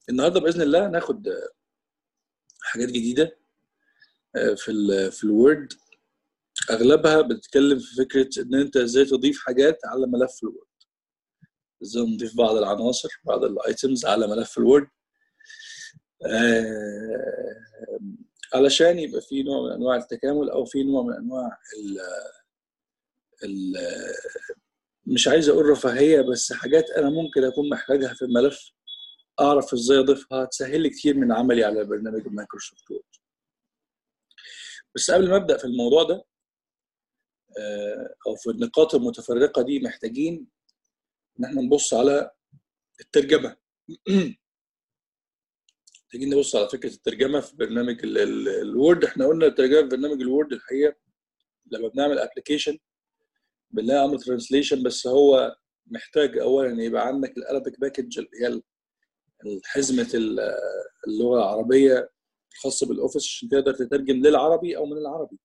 النهارده باذن الله ناخد حاجات جديده في ال في الوورد اغلبها بتتكلم في فكره ان انت ازاي تضيف حاجات على ملف الوورد ازاي نضيف بعض العناصر بعض الايتمز على ملف الوورد آه علشان يبقى في نوع من انواع التكامل او في نوع من انواع ال ال مش عايز اقول رفاهيه بس حاجات انا ممكن اكون محتاجها في الملف اعرف ازاي اضيفها تسهل لي كتير من عملي على برنامج مايكروسوفت وورد بس قبل ما ابدا في الموضوع ده او في النقاط المتفرقه دي محتاجين ان احنا نبص على الترجمه محتاجين نبص على فكره الترجمه في برنامج الوورد احنا قلنا الترجمه في برنامج الوورد الحقيقه لما بنعمل ابلكيشن بنلاقي امر ترانسليشن بس هو محتاج اولا يبقى عندك الارابيك باكج اللي هي حزمه اللغه العربيه الخاصه بالاوفيس عشان تقدر تترجم للعربي او من العربي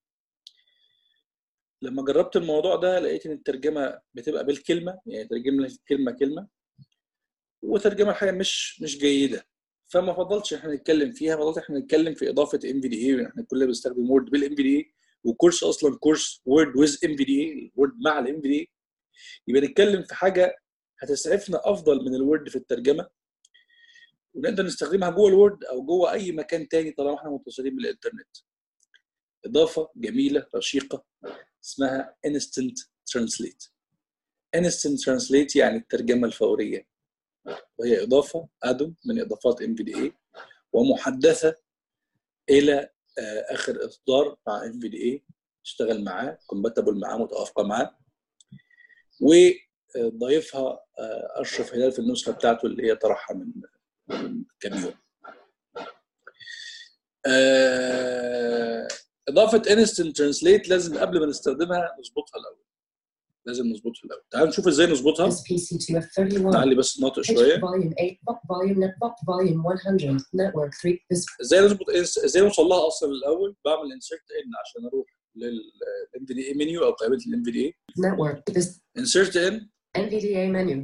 لما جربت الموضوع ده لقيت ان الترجمه بتبقى بالكلمه يعني ترجم لي كلمه كلمه وترجمه الحقيقه مش مش جيده فما فضلتش احنا نتكلم فيها فضلت احنا نتكلم في اضافه ام في دي اي احنا كلنا بنستخدم وورد بالام في دي اي وكورس اصلا كورس وورد ويز ام في دي اي وورد مع الام في دي اي يبقى نتكلم في حاجه هتسعفنا افضل من الوورد في الترجمه ونقدر نستخدمها جوه الوورد او جوه اي مكان تاني طالما احنا متصلين بالانترنت اضافه جميله رشيقه اسمها instant translate instant translate يعني الترجمه الفوريه وهي اضافه ادم من اضافات ام في دي اي ومحدثه الى اخر اصدار مع ام في دي اي تشتغل معاه كومباتبل معاه متوافقه معاه وضايفها اشرف هلال في النسخه بتاعته اللي هي طرحها من من كام يوم اضافه انستنت ترانسليت لازم قبل ما نستخدمها نظبطها الاول لازم نظبطها الاول تعال نشوف ازاي نظبطها نعلي بس الناطق شويه ازاي نظبط ازاي نوصل لها اصلا الاول بعمل انسرت ان عشان اروح للام في دي اي منيو او قائمه الام في دي اي انسرت ان NVDA menu.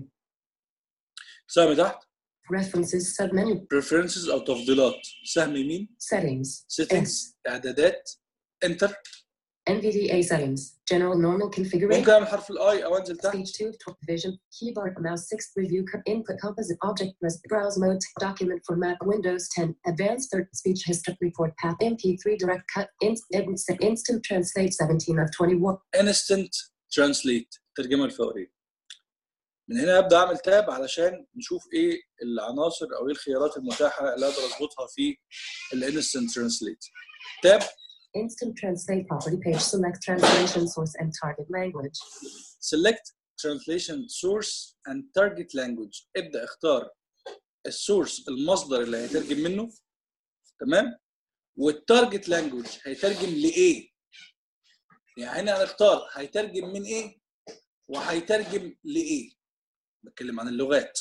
سهم تحت Preferences submenu. preferences او تفضيلات سهم يمين Settings. settings اعدادات انتر NVDA settings. General normal configuration. ممكن اعمل حرف الاي او انزل تحت Speech 2 top vision. Keyboard mouse 6 review co- input composite object press browse mode document format Windows 10 advanced third speech history report path MP3 direct cut inst, instant, instant translate 17 of 21 instant translate الترجمه الفوريه من هنا ابدا اعمل تاب علشان نشوف ايه العناصر او ايه الخيارات المتاحه اللي اقدر اظبطها في الانستنت ترانسليت تاب instant translate property page select translation source and target language select translation source and target language ابدا اختار السورس المصدر اللي هيترجم منه تمام والتارجت لانجوج هيترجم لايه يعني هنا هنختار هيترجم من ايه وهيترجم لايه بتكلم عن اللغات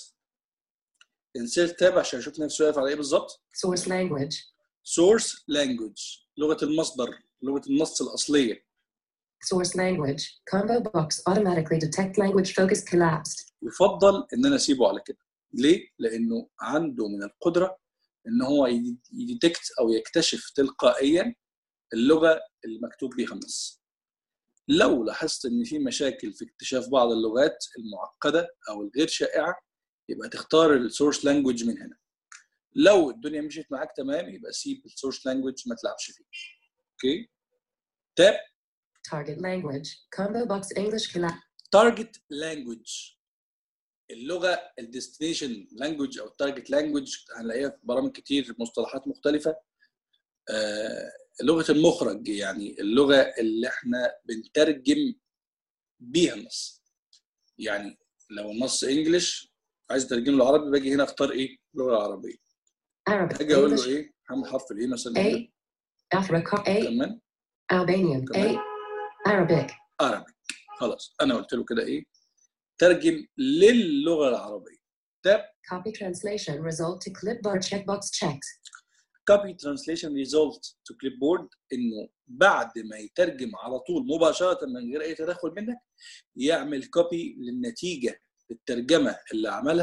انسيرت تاب عشان اشوف نفسي واقف على ايه بالظبط source language source language لغه المصدر لغه النص الاصليه source language combo box automatically detect language focus collapsed يفضل ان انا اسيبه على كده ليه لانه عنده من القدره ان هو يديتكت او يكتشف تلقائيا اللغه اللي مكتوب بيها النص لو لاحظت ان في مشاكل في اكتشاف بعض اللغات المعقده او الغير شائعه يبقى تختار السورس لانجوج من هنا لو الدنيا مشيت معاك تمام يبقى سيب السورس لانجوج ما تلعبش فيه اوكي تاب target language combo box English collapsed تارجت لانجوج اللغه الديستنيشن لانجوج او التارجت لانجوج هنلاقيها في برامج كتير مصطلحات مختلفه آه لغه المخرج يعني اللغه اللي احنا بنترجم بيها النص يعني لو النص انجلش عايز اترجم له عربي باجي هنا اختار ايه اللغه العربيه Arabic اجي اقول له English ايه هعمل حرف الايه مثلا A Africa A كمان Albanian A كمان. Arabic عربي خلاص انا قلت له كده ايه ترجم للغه العربيه تاب copy translation result to clipboard checkbox checked copy translation result to clipboard انه بعد ما يترجم على طول مباشره من غير اي تدخل منك يعمل كوبي للنتيجه الترجمه اللي عملها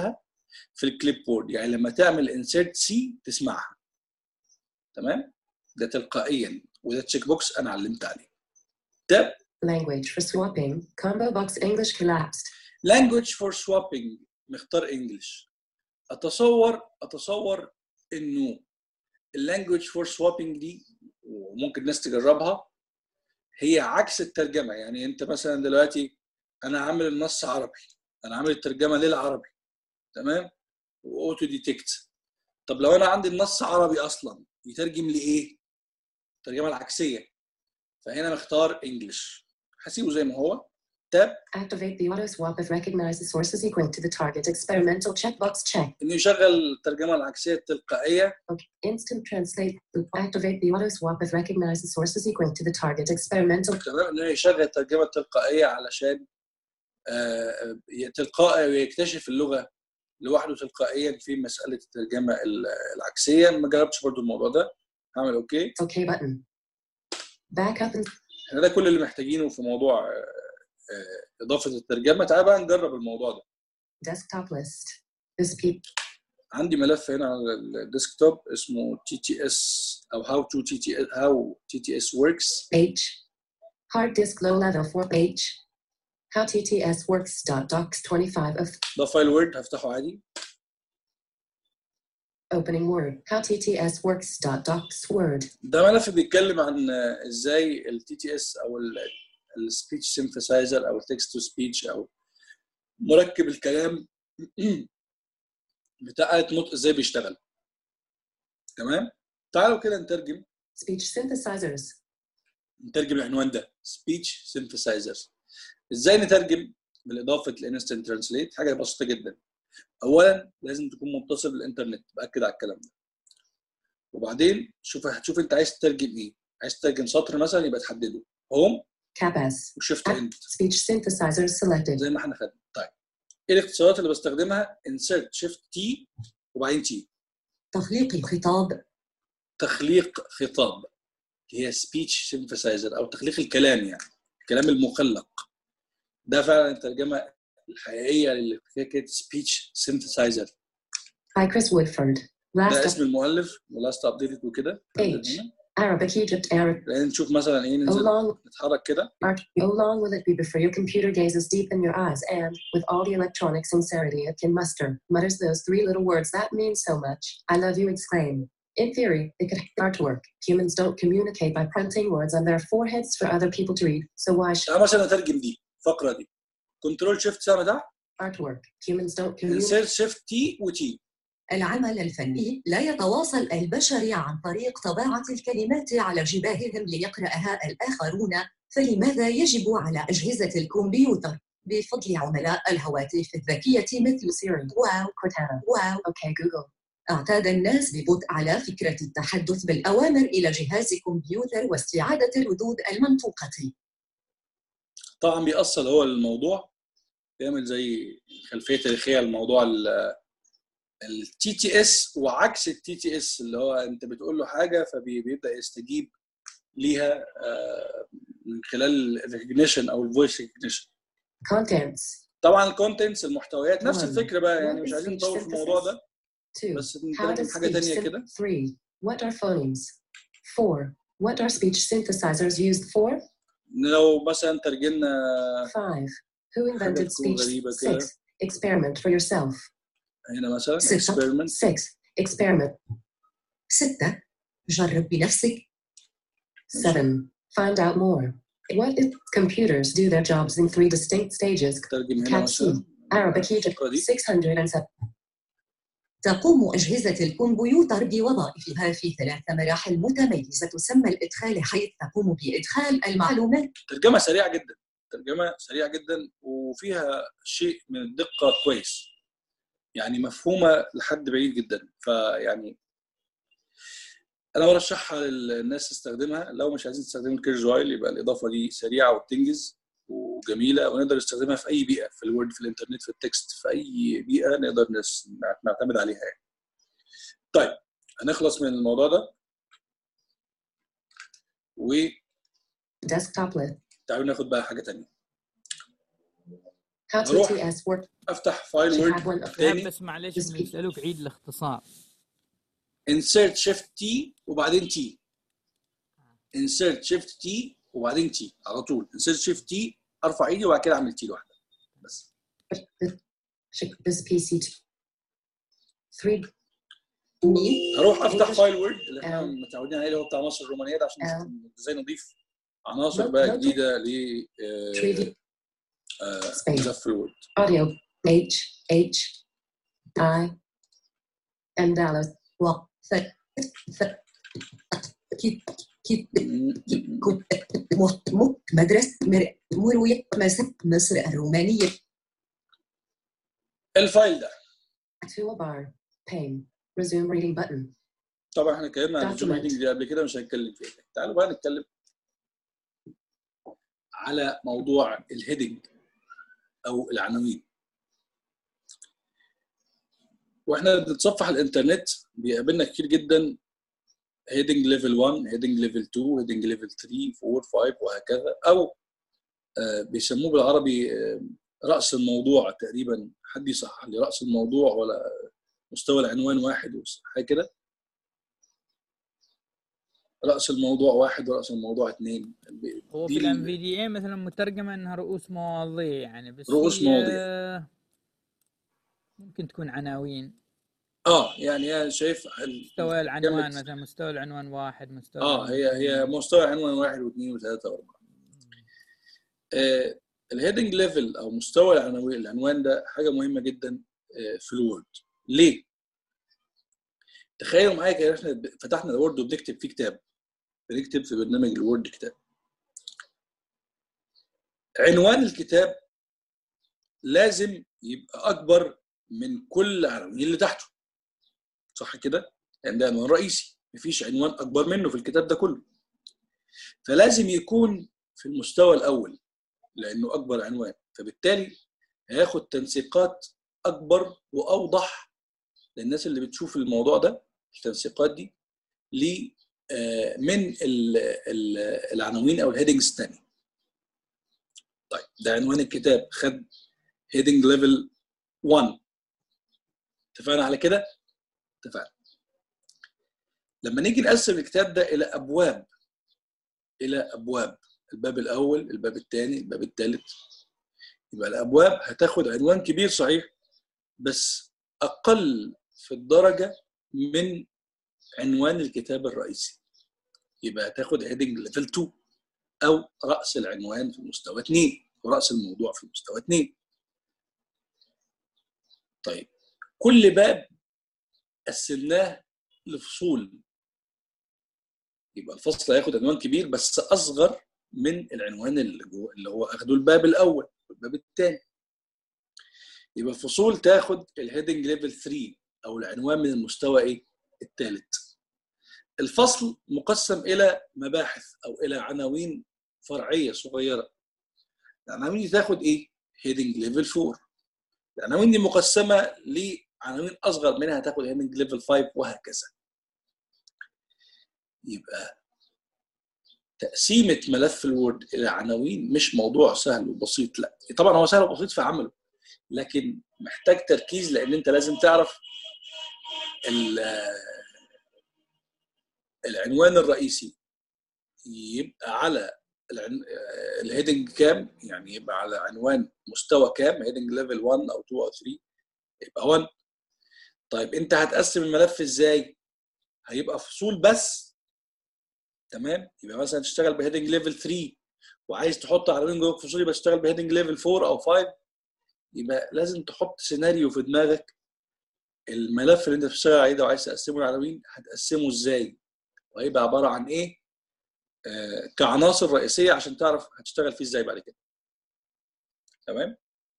في الكليب بورد يعني لما تعمل انسيرت سي تسمعها تمام ده تلقائيا وده تشيك بوكس انا علمت عليه تاب Language for swapping. Combo box English collapsed. language for swapping مختار انجلش اتصور اتصور انه اللانجوج فور سوابنج دي وممكن الناس تجربها هي عكس الترجمه يعني انت مثلا دلوقتي انا عامل النص عربي انا عامل الترجمه للعربي تمام واوتو ديتكت طب لو انا عندي النص عربي اصلا يترجم لي ايه الترجمه العكسيه فهنا مختار انجلش هسيبه زي ما هو تاب Activate the auto swap if recognized the source is equal to the target experimental checkbox check. انه يشغل الترجمه العكسيه التلقائيه Okay. Instant translate. Activate the auto swap if recognized the source is equal to the target experimental. تمام انه يشغل الترجمه التلقائيه علشان آه، تلقائي ويكتشف اللغه لوحده تلقائيا في مساله الترجمه ال- العكسيه ما جربتش برضو الموضوع ده هعمل اوكي OK button. Back up and احنا ده كل اللي محتاجينه في موضوع آه، آه، اضافه الترجمه تعال بقى نجرب الموضوع ده desktop list. This peep. عندي ملف هنا على الديسكتوب اسمه تي تي اس او هاو تو تي تي هاو تي تي اس وركس H. Hard disk low level 4 H. How TTS works. Dot docs 25 of ده فايل وورد هفتحه عادي opening word. How TTS works. Dot docs word. ده ملف بيتكلم عن آه، ازاي التي تي اس او السبيتش سينثسايزر او التكست تو سبيتش او مركب الكلام بتاع آلة نطق ازاي بيشتغل تمام تعالوا كده نترجم Speech synthesizers. نترجم العنوان ده سبيتش سينثسايزر ازاي نترجم بالاضافه لانستنت ترانسليت حاجه بسيطه جدا اولا لازم تكون متصل بالانترنت باكد على الكلام ده وبعدين شوف هتشوف انت عايز تترجم ايه عايز تترجم سطر مثلا يبقى تحدده هوم Cap S. وشيفت انت Speech synthesizers selected. زي ما احنا خدنا طيب ايه الاختصارات اللي بستخدمها انسرت شيفت تي وبعدين تي تخليق الخطاب. تخليق خطاب هي سبيتش سينثسايزر او تخليق الكلام يعني الكلام المخلق ده فعلا الترجمه الحقيقيه لفكره سبيتش سينثسايزر By Chris Woodford. ده Last اسم المؤلف ولاست ابديتد وكده H. Arabic Egypt Arab. لان نشوف مثلا ايه How ننزل long نتحرك كده art how long will it be before your computer gazes deep in your eyes and, with all the electronic sincerity it can muster, mutters those three little words that mean so much. I love you exclaim. In theory, it could artwork. Humans don't communicate by printing words on their foreheads for other people to read. So why should تعال مثلا اترجم دي الفقره دي كنترول شيفت سنه تحت artwork? Humans don't communicate. انسيرت شيفت تي وتي العمل الفني لا يتواصل البشر عن طريق طباعة الكلمات على جباههم ليقرأها الآخرون فلماذا يجب على أجهزة الكمبيوتر بفضل عملاء الهواتف الذكية مثل Siri. واو Cortana. واو Okay, Google. اعتاد الناس ببطء على فكرة التحدث بالأوامر إلى جهاز كمبيوتر واستعادة الردود المنطوقة طبعا بيأصل هو الموضوع بيعمل زي خلفيه تاريخيه لموضوع التي تي اس وعكس التي تي اس اللي هو انت بتقول له حاجه فبيبدا يستجيب ليها آه، من خلال الريكognition او الفويس ريكognition Contents. طبعا الكونتنتس المحتويات نفس One. الفكره بقى يعني What مش is عايزين speech نطول في الموضوع synthesis? ده Two. بس How نتكلم does حاجه speech تانية syn- كده Three. What are phonemes? Four. What are speech synthesizers used for? لو مثلا ترجمنا Five. Who حاجة invented تكون speech? غريبة كده. Six. Experiment for yourself. هنا مثلا ستة. اكسبيرمنت Six. Experiment. ستة جرب بنفسك Seven. Find out more. What if computers do their jobs in three distinct stages? ترجم هنا Cat C. مثلا Arabic Egypt. الفقرة دي 607. تقوم أجهزة الكمبيوتر بوظائفها في ثلاث مراحل متميزة تسمى الإدخال حيث تقوم بإدخال المعلومات ترجمه سريعه جدا ترجمه سريعه جدا وفيها شيء من الدقه كويس يعني مفهومه لحد بعيد جدا فيعني انا برشحها للناس تستخدمها لو مش عايزين تستخدموا الكيرجوايل يبقى الاضافه دي سريعه وبتنجز وجميله ونقدر نستخدمها في اي بيئه في الوورد في الانترنت في التكست في اي بيئه نقدر نس- نعتمد عليها يعني. طيب هنخلص من الموضوع ده وتعالوا Desktop list. ناخد بقى حاجه تانية How أروح. TTS work. افتح فايل Should وورد have one of شباب تاني بس معلش Just هم keep- يسالوك عيد الاختصار insert shift T وبعدين T insert shift T وبعدين T على طول insert shift T ارفع ايدي وبعد كده اعمل T لوحدها بس Should this PC. t- Three. Me. اروح افتح English. فايل وورد اللي احنا آه. متعودين عليه اللي هو بتاع مصر الرومانيه ده عشان آه. ازاي نضيف عناصر No- بقى no- جديده ل آه، 3D. آه، Space. ملف الوورد Audio. H. H. I. And download. و ف ف كيت كيت كو م م مدرسة مر مروية مسك مصر الرومانية الفايل ده Toolbar. Pane. Resume reading button. طبعا احنا اتكلمنا عن الجمله Document. دي قبل كده مش هنتكلم فيها تعالوا بقى نتكلم على موضوع الهيدنج او العناوين واحنا بنتصفح الانترنت بيقابلنا كتير جدا هيدنج ليفل 1 هيدنج ليفل 2 هيدنج ليفل 3 4 5 وهكذا او آه، بيسموه بالعربي آه، راس الموضوع تقريبا حد يصحح لي راس الموضوع ولا مستوى العنوان واحد وس- حاجه كده راس الموضوع واحد وراس الموضوع اثنين هو دي في ال- الام في دي اي مثلا مترجمه انها رؤوس مواضيع يعني بس رؤوس هي مواضيع. ممكن تكون عناوين اه يعني هي شايف ال- مستوى العنوان جنب- مثلا مستوى العنوان واحد مستوى اه العنوان هي هي اثنين. مستوى عنوان واحد واثنين وثلاثه واربعه آه الهيدنج ليفل او مستوى العناوين العنوان ده حاجه مهمه جدا آه في الوورد ليه؟ تخيلوا معايا كده احنا ب- فتحنا الوورد وبنكتب فيه كتاب بنكتب في برنامج الوورد كتاب عنوان الكتاب لازم يبقى اكبر من كل العناوين اللي تحته صح كده؟ لان ده عنوان رئيسي مفيش عنوان اكبر منه في الكتاب ده كله فلازم يكون في المستوى الاول لانه اكبر عنوان فبالتالي هياخد تنسيقات اكبر واوضح للناس اللي بتشوف الموضوع ده التنسيقات دي ل آه، من ال- ال- العناوين او الهيدنجز الثانيه طيب ده عنوان الكتاب خد هيدنج ليفل 1 اتفقنا على كده اتفقنا لما نيجي نقسم الكتاب ده الى ابواب الى ابواب الباب الاول الباب الثاني الباب الثالث يبقى الابواب هتاخد عنوان كبير صحيح بس اقل في الدرجه من عنوان الكتاب الرئيسي يبقى هتاخد هيدنج ليفل 2 او راس العنوان في المستوى 2 وراس الموضوع في المستوى 2 طيب كل باب قسمناه لفصول يبقى الفصل هياخد عنوان كبير بس اصغر من العنوان اللي جوه اللي هو اخده الباب الاول والباب الثاني يبقى الفصول تاخد الهيدنج ليفل 3 او العنوان من المستوى ايه الثالث الفصل مقسم الى مباحث او الى عناوين فرعيه صغيره العناوين دي تاخد ايه هيدنج ليفل 4 العناوين دي مقسمه لعناوين اصغر منها تاخد هيدنج ليفل 5 وهكذا يبقى تقسيمة ملف الوورد إلى عناوين مش موضوع سهل وبسيط لا طبعا هو سهل وبسيط في عمله لكن محتاج تركيز لأن أنت لازم تعرف ال- العنوان الرئيسي يبقى على العن... الهيدنج كام يعني يبقى على عنوان مستوى كام هيدنج ليفل 1 او 2 او 3 يبقى 1 طيب انت هتقسم الملف ازاي هيبقى فصول بس تمام يبقى مثلا تشتغل بهيدنج ليفل 3 وعايز تحط عناوين جوه الفصول يبقى تشتغل بهيدنج ليفل 4 او 5 يبقى لازم تحط سيناريو في دماغك الملف اللي انت بتشتغل عليه ده وعايز تقسمه لعناوين هتقسمه ازاي وهيبقى عباره عن ايه آه كعناصر رئيسيه عشان تعرف هتشتغل فيه ازاي بعد كده تمام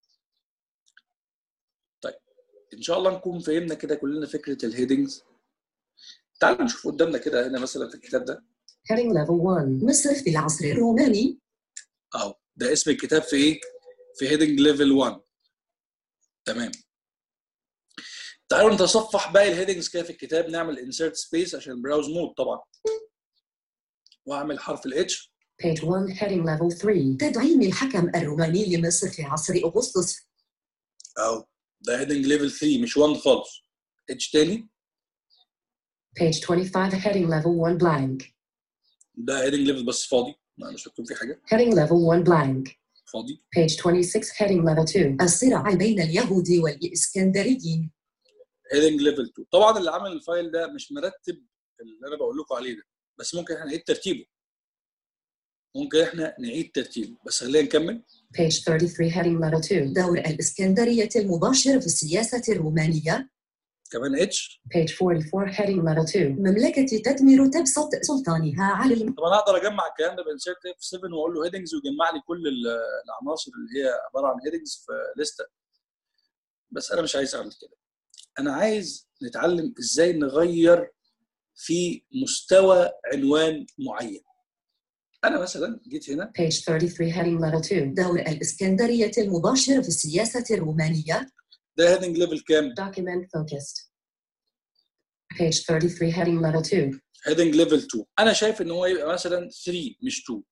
طيب ان شاء الله نكون فهمنا كده كلنا فكره الهيدنجز تعالوا نشوف قدامنا كده هنا مثلا في الكتاب ده Heading level 1. مصر في العصر الروماني اهو ده اسم الكتاب في ايه؟ في هيدنج ليفل 1 تمام تعالوا نتصفح باقي الهيدنجز كده في الكتاب نعمل انسيرت سبيس عشان البراوز مود طبعا واعمل حرف الاتش Page 1 heading level 3. تدعيم الحكم الروماني لمصر في عصر أغسطس اهو ده هيدنج ليفل 3 مش 1 خالص اتش تاني Page 25 heading level 1 blank. ده هيدنج ليفل بس فاضي ما مش مكتوب فيه حاجه Heading level 1 blank. فاضي Page 26 heading level 2. الصراع بين اليهود والإسكندريين هيدنج ليفل 2 طبعا اللي عمل الفايل ده مش مرتب اللي انا بقول لكم عليه ده بس ممكن احنا نعيد ترتيبه ممكن احنا نعيد ترتيبه بس خلينا نكمل Page 33 heading level 2. دور الإسكندرية المباشر في السياسة الرومانية كمان اتش Page 44 heading level 2. مملكة تدمر تبسط سلطانها على الم... طب انا اقدر اجمع الكلام ده بانسيرت اف 7 واقول له هيدنجز ويجمع لي كل ال- العناصر اللي هي عباره عن هيدنجز في لسته بس انا مش عايز اعمل كده انا عايز نتعلم ازاي نغير في مستوى عنوان معين انا مثلا جيت هنا Page 33 heading level 2. دور الإسكندرية المباشر في السياسة الرومانية ده هيدنج ليفل كام Document focused. Page 33 heading level 2. هيدنج ليفل 2 انا شايف ان هو يبقى مثلا 3 مش 2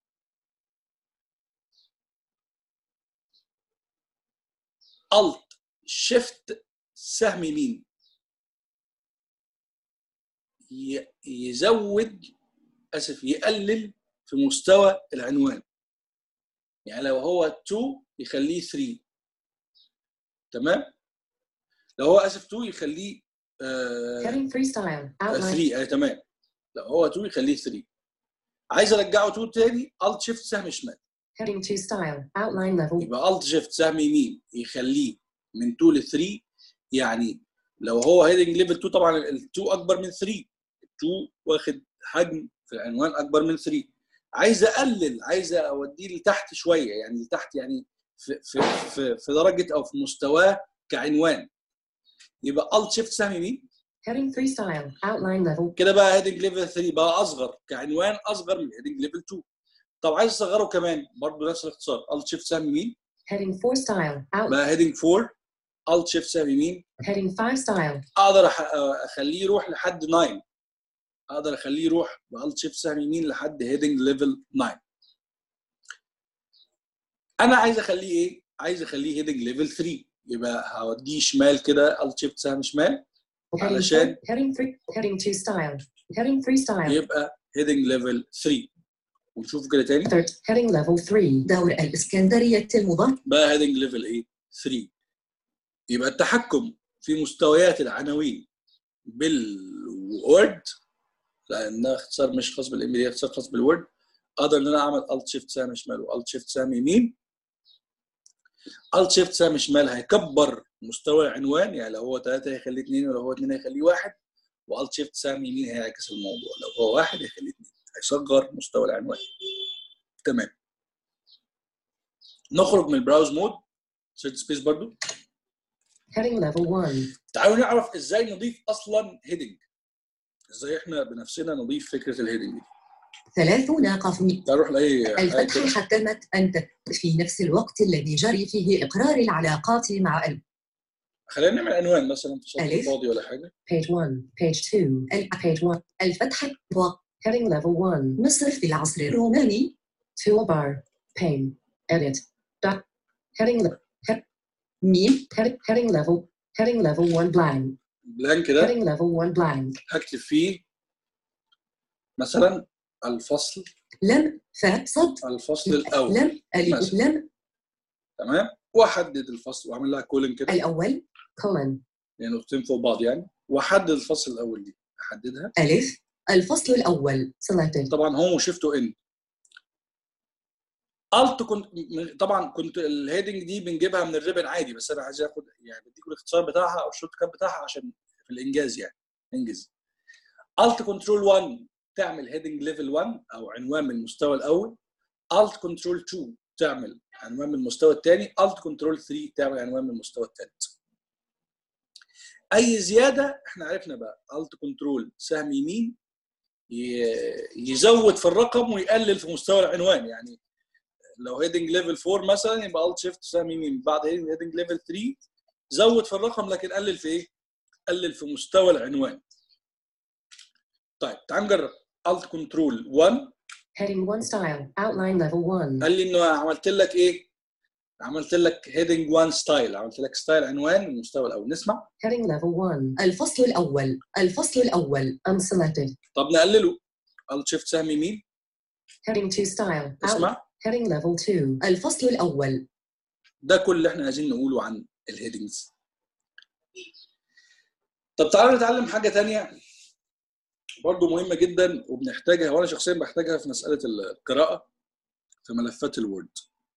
الت شيفت سهم يمين ي- يزود اسف يقلل في مستوى العنوان يعني لو هو 2 يخليه 3 تمام لو هو اسف 2 يخليه آه Heading 3 style. Outline. 3 اي تمام لو هو 2 يخليه 3 عايز ارجعه 2 تاني الت شيفت سهم شمال Heading 2 style. Outline level. يبقى الت شيفت سهم يمين يخليه من 2 ل 3 يعني لو هو هيدنج ليفل 2 طبعا ال 2 اكبر من 3 2 واخد حجم في العنوان اكبر من 3 عايز اقلل عايز اوديه لتحت شويه يعني لتحت يعني في في في, في درجه او في مستواه كعنوان يبقى الت شيفت سهم يمين Heading 3 style. Outline level. كده بقى هيدنج ليفل 3 بقى اصغر كعنوان اصغر من هيدنج ليفل 2 طب عايز اصغره كمان برضه نفس الاختصار الت شيفت سهم يمين Heading 4 style. Out. بقى هيدنج 4 الت شيفت سهم يمين Heading 5 style. اقدر أح- اخليه يروح لحد 9 اقدر اخليه يروح بالت شيفت سهم يمين لحد هيدنج ليفل 9 انا عايز اخليه ايه عايز اخليه هيدنج ليفل 3 يبقى هوديه شمال كده الت شيفت سهم شمال Heading, علشان- four- heading 3. Heading 2 style. Heading 3 style. يبقى هيدنج ليفل 3 ونشوف كده تاني Third. Heading level 3. دور الإسكندرية المباشر بقى هيدنج ليفل ايه 3 يبقى التحكم في مستويات العناوين بالوورد لان ده اختصار مش خاص بالام دي اختصار خاص بالوورد اقدر ان انا اعمل الت شيفت سهم شمال والت شيفت سهم يمين الت شيفت سهم شمال هيكبر مستوى العنوان يعني لو هو 3 هيخليه 2 ولو هو 2 هيخليه 1 والت شيفت سهم يمين هيعكس الموضوع لو هو 1 هيخليه 2 هيصغر مستوى العنوان تمام نخرج من البراوز مود سيرت سبيس برضو Heading level 1. تعالوا نعرف ازاي نضيف اصلا هيدنج ازاي احنا بنفسنا نضيف فكره الهيدنج دي ثلاثون قفم تعالوا نروح لاي حاجه الفتح كده حتمت أن تت- في نفس الوقت الذي جري فيه إقرار العلاقات مع ال... خلينا نعمل عنوان مثلا في سطر ألف. فاضي ولا حاجه Page 1. Page 2. ال- Page 1. الفتح و Heading level 1. مصر في العصر الروماني Toolbar. Pane. Edit. Dot. Heading. Le- head, ميم head, heading level. Heading level 1 blank. بلانك ده Heading level 1 blank. هكتب فيه مثلا الفصل لم ف صد الفصل الاول لم ألف مثلا. لم تمام واحدد الفصل واعمل لها كولن كده الأول Colon. يعني نقطتين فوق بعض يعني واحدد الفصل الاول دي احددها ألف الفصل الأول Selected. طبعا هوم وشيفت ان الت كنت طبعا كنت الهيدنج دي بنجيبها من الريبن عادي بس انا عايز اخد يعني بديكوا الاختصار بتاعها او الشورت كات بتاعها عشان في الانجاز يعني انجز الت كنترول 1 تعمل هيدنج ليفل 1 او عنوان من المستوى الاول الت كنترول 2 تعمل عنوان من المستوى الثاني الت كنترول 3 تعمل عنوان من المستوى الثالث اي زياده احنا عرفنا بقى الت كنترول سهم يمين ي- يزود في الرقم ويقلل في مستوى العنوان يعني لو هيدنج ليفل 4 مثلا يبقى الت شيفت سهم يمين بعد هيدنج ليفل 3 زود في الرقم لكن قلل في ايه؟ قلل في مستوى العنوان. طيب تعال نجرب الت كنترول 1 Heading 1 style. Outline level 1. قال لي انه عملت لك ايه عملت لك هيدنج 1 ستايل عملت لك ستايل عنوان المستوى الاول نسمع Heading level 1. الفصل الأول الفصل الأول Unselected. طب نقلله الت شيفت سهم يمين Heading 2 style. Out- اسمع Heading level 2. الفصل الأول ده كل اللي احنا عايزين نقوله عن الهيدنجز طب تعالوا نتعلم حاجه تانية برضو مهمه جدا وبنحتاجها وانا شخصيا بحتاجها في مساله القراءه في ملفات الوورد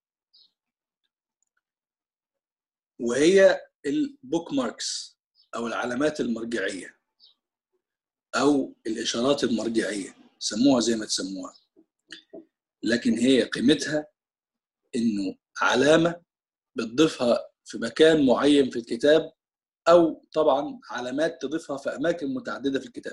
وهي البوك ماركس او العلامات المرجعيه او الاشارات المرجعيه سموها زي ما تسموها لكن هي قيمتها انه علامه بتضيفها في مكان معين في الكتاب او طبعا علامات تضيفها في اماكن متعدده في الكتاب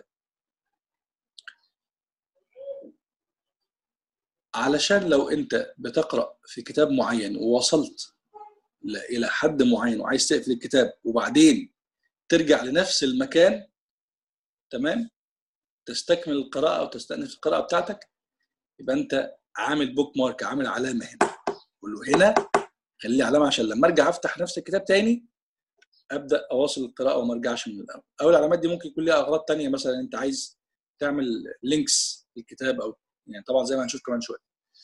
علشان لو انت بتقرا في كتاب معين ووصلت ل- الى حد معين وعايز تقفل الكتاب وبعدين ترجع لنفس المكان تمام تستكمل القراءه او تستأنف القراءه بتاعتك يبقى انت عامل بوك مارك عامل علامه هنا قول له هنا خلي لي علامه عشان لما ارجع افتح نفس الكتاب تاني ابدا اواصل القراءه وما ارجعش من الاول او العلامات دي ممكن يكون ليها اغراض تانية مثلا انت عايز تعمل لينكس للكتاب او يعني طبعا زي ما هنشوف كمان شويه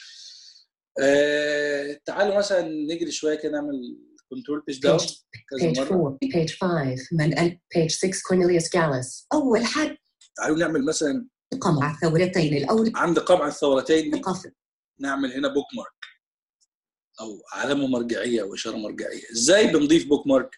آه تعالوا مثلا نجري شويه كده نعمل كنترول بيج داون Page, كذا page مره 4. Page 5. من ال Page 6 Cornelius Gallus. أول حد تعالوا نعمل مثلا قمع الثورتين الأول عند قمع الثورتين دي قفل نعمل هنا بوك مارك او علامه مرجعيه او اشاره مرجعيه ازاي بنضيف بوك مارك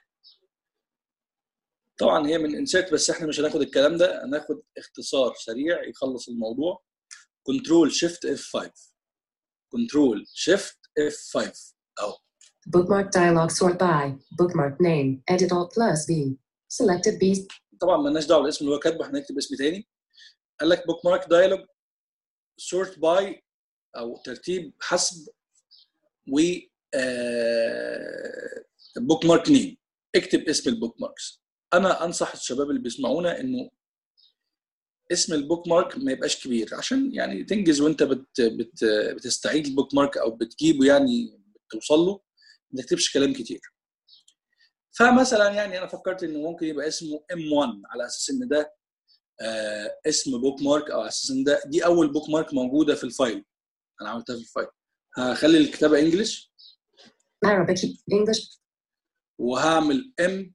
طبعا هي من انسات بس احنا مش هناخد الكلام ده هناخد اختصار سريع يخلص الموضوع كنترول شيفت اف 5 كنترول شيفت اف 5 او Bookmark dialog sort by. Bookmark name. Edit Alt plus B. Selected B. طبعا مالناش دعوه بالاسم اللي هو كاتبه احنا هنكتب اسم تاني قال لك بوك مارك دايلوج سورت باي او ترتيب حسب و بوك مارك نيم اكتب اسم البوك ماركس انا انصح الشباب اللي بيسمعونا انه اسم البوك مارك ما يبقاش كبير عشان يعني تنجز وانت بت بت بتستعيد البوك مارك او بتجيبه يعني توصل له ما تكتبش كلام كتير فمثلا يعني انا فكرت انه ممكن يبقى اسمه M1 على اساس ان ده آه اسم بوك مارك او على اساس ان ده دي اول بوك مارك موجوده في الفايل انا عملتها في الفايل هخلي الكتابه انجلش Arabic. English. وهعمل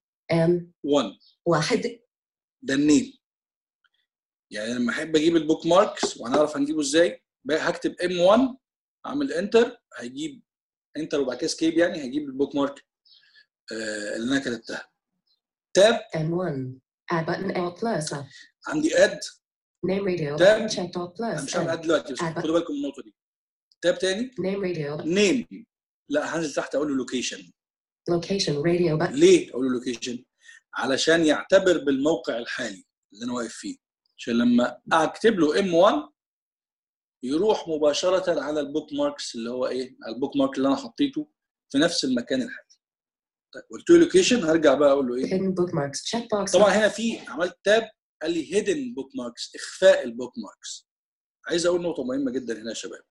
M1 M. واحد ده النيم يعني لما احب اجيب البوك ماركس وهنعرف هنجيبه ازاي بقى هكتب M1 اعمل انتر هيجيب انتر وبعد كده سكيب يعني هيجيب البوك مارك آه اللي انا كتبتها تاب M1. Add button Alt plus. up. عندي اد Name radio. Tab. button Checked Alt انا plus. مش هعمل اد N. دلوقتي بس Add خدوا بالكم من النقطه دي تاب تاني Name radio. نيم لا هنزل تحت اقول له لوكيشن Location radio button. ليه اقول له لوكيشن علشان يعتبر بالموقع الحالي اللي انا واقف فيه عشان لما اكتب له ام 1 يروح مباشره على البوك ماركس اللي هو ايه على البوك مارك اللي انا حطيته في نفس المكان الحالي طيب قلت له لوكيشن هرجع بقى اقول له ايه Hidden bookmarks. Checkbox. طبعا هنا في عملت تاب قال لي هيدن بوك ماركس اخفاء البوك ماركس عايز اقول نقطه مهمه جدا هنا يا شباب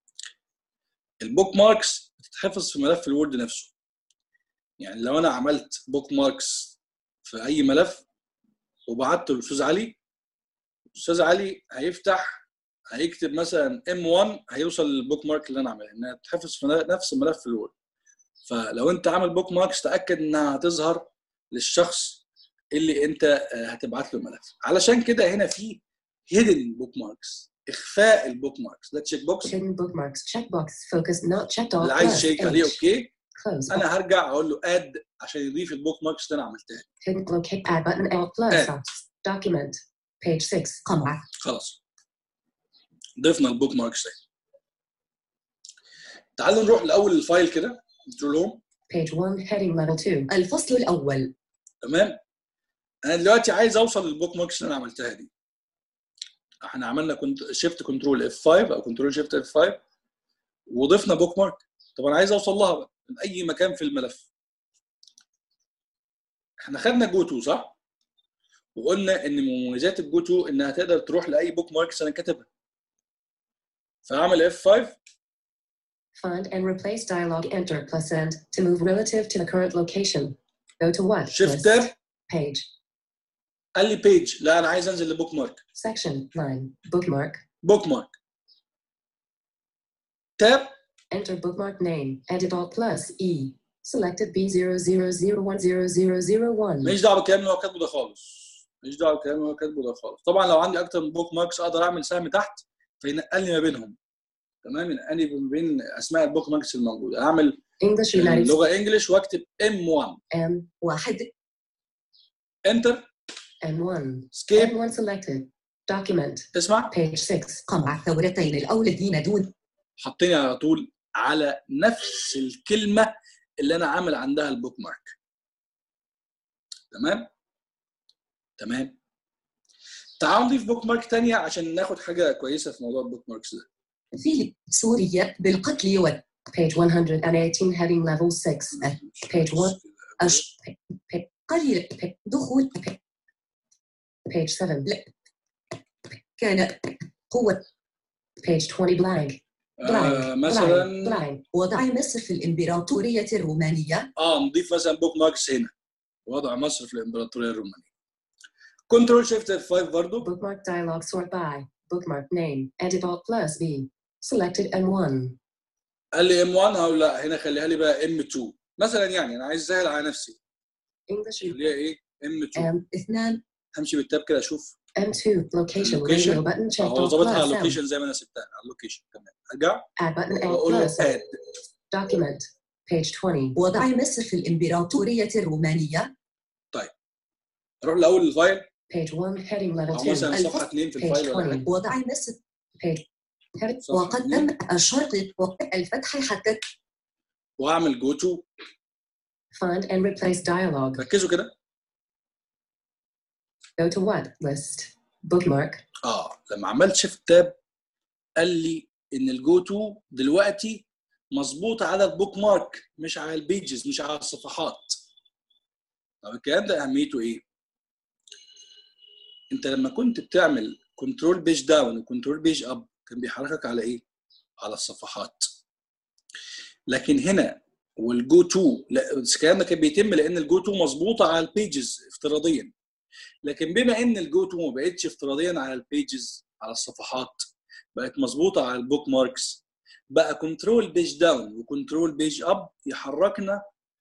البوك ماركس بتتحفظ في ملف الوورد نفسه يعني لو انا عملت بوك ماركس في اي ملف وبعته للاستاذ علي الاستاذ علي هيفتح هيكتب مثلا ام 1 هيوصل للبوك مارك اللي انا عاملها انها تتحفظ في نفس ملف الوورد فلو انت عامل بوك ماركس تاكد انها هتظهر للشخص اللي انت آه، هتبعت له الملف علشان كده هنا في هيدن بوك ماركس اخفاء البوك ماركس ده تشيك بوكس Hidden bookmarks. Checkbox. Focus not checked Alt اللي عايز plus. يشيك عليه H. اوكي Close. انا هرجع اقول له اد عشان يضيف البوك ماركس اللي انا عملتها Hidden locate. Add button Alt plus. Add. up. Document. Page 6. قمع خلاص ضفنا البوك ماركس تاني تعالوا نروح لاول الفايل كده كنترول هوم Page 1. Heading level 2. الفصل الأول تمام انا دلوقتي عايز اوصل للبوك ماركس اللي انا عملتها دي احنا عملنا كنت شيفت كنترول اف 5 او كنترول شيفت اف 5 وضفنا بوك مارك طب انا عايز اوصل لها بقى من اي مكان في الملف احنا خدنا جو تو صح وقلنا ان من مميزات الجو تو انها تقدر تروح لاي بوك ماركس انا كاتبها فاعمل F5 Find and replace dialog enter plus end to move relative to the current location. Go to what? Shift List. tab Page. قال لي بيج لا انا عايز انزل لبوك مارك Section. Line. Bookmark. بوك مارك تاب Enter bookmark name. Edit alt plus E. Selected B00010001. ماليش دعوه بالكلام اللي هو كاتبه ده خالص ماليش دعوه بالكلام اللي هو كاتبه ده خالص طبعا لو عندي اكتر من بوك ماركس اقدر اعمل سهم تحت فينقلني ما بينهم تمام ينقلني ما بين اسماء البوك ماركس الموجوده اعمل English United اللغه انجلش واكتب M1 M واحد انتر M1. سكيب M1 selected. Document. اسمع Page 6. قمع الثورتين الأولين دون حطيني على طول على نفس الكلمه اللي انا عامل عندها البوك مارك تمام تمام تعالوا نضيف بوك مارك تانية عشان ناخد حاجه كويسه في موضوع البوك ماركس ده في سوريا بالقتل وال Page 118 heading level 6. Page 1. أش قليل دخول Page 7. كان قوة Page 20 blank. آه Blank. مثلا Blank. Blank. وضع مصر في الإمبراطورية الرومانية اه نضيف مثلا بوك ماركس هنا وضع مصر في الامبراطوريه الرومانيه كنترول شيفت 5 برضو Bookmark dialog sort by. Bookmark name. Edit alt plus B. Selected M1. قال لي ام 1 او لا هنا خليها لي بقى ام 2 مثلا يعني انا عايز اسهل على نفسي English خليها ايه ام 2 M. اثنان همشي بالتاب كده اشوف M2. Location. Location. Radio button checked هو alt ظابطها على plus M. اللوكيشن زي ما انا سبتها على اللوكيشن تمام ارجع Add button alt واقول له plus. اد Document. Page 20. وضع مصر في الإمبراطورية الرومانية اروح لاول الفايل Page 1 heading level او 2. مثلا الفصل. صفحه 2 في Page الفايل ولا 20. حاجه وضع مصر Page. Heading. صفحة وقد اتنين. تم الشرط الفتح حتى واعمل جو تو Find and replace dialog. ركزوا كده Go to what? List. Bookmark. اه لما عملت شيفت تاب قال لي ان الجو تو دلوقتي مظبوط على البوك مارك مش على البيجز مش على الصفحات طب الكلام ده اهميته ايه؟ انت لما كنت بتعمل كنترول بيج داون وكنترول بيج اب كان بيحركك على ايه؟ على الصفحات لكن هنا والجو تو لا الكلام ده كان بيتم لان الجو تو مظبوطه على البيجز افتراضيا لكن بما ان الجو تو ما بقتش افتراضيا على البيجز على الصفحات بقت مظبوطه على البوك ماركس بقى كنترول بيج داون وكنترول بيج اب يحركنا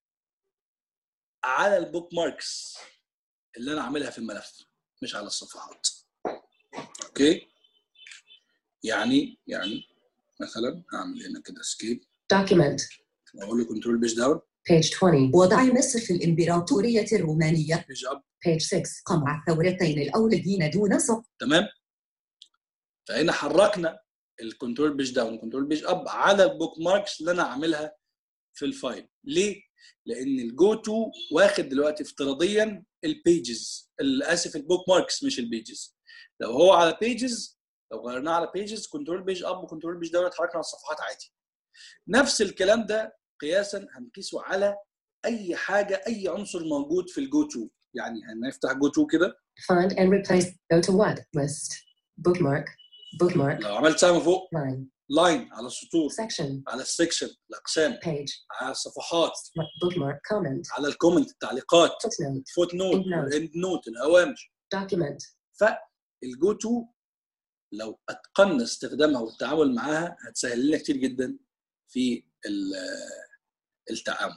على البوك ماركس اللي انا عاملها في الملف مش على الصفحات اوكي يعني يعني مثلا هعمل هنا كده سكيب Document. واقول له كنترول بيج داون Page 20. وضع مصر في الإمبراطورية الرومانية بيج اب Page 6. قمع الثورتين الأولين دون سقط تمام فهنا حركنا الكنترول بيج داون والكنترول بيج اب على البوك ماركس اللي انا عاملها في الفايل ليه لان الجو تو واخد دلوقتي افتراضيا البيجز اسف البوك ماركس مش البيجز لو هو على بيجز لو غيرناه على بيجز كنترول بيج اب وكنترول بيج داون اتحركنا على الصفحات عادي نفس الكلام ده قياسا هنقيسه على اي حاجه اي عنصر موجود في الجو تو يعني هنفتح جو تو كده Find and replace. Go to what? List. Bookmark. Bookmark. لو عملت سهم فوق Line. لاين على السطور Section. على السكشن الاقسام Page. على الصفحات Bookmark. Comment. على الكومنت التعليقات Footnote. فوت نوت End note. الاند نوت الاوامر Document. فالجو تو لو اتقنا استخدامها والتعامل معاها هتسهل لنا كتير جدا في ال- التعامل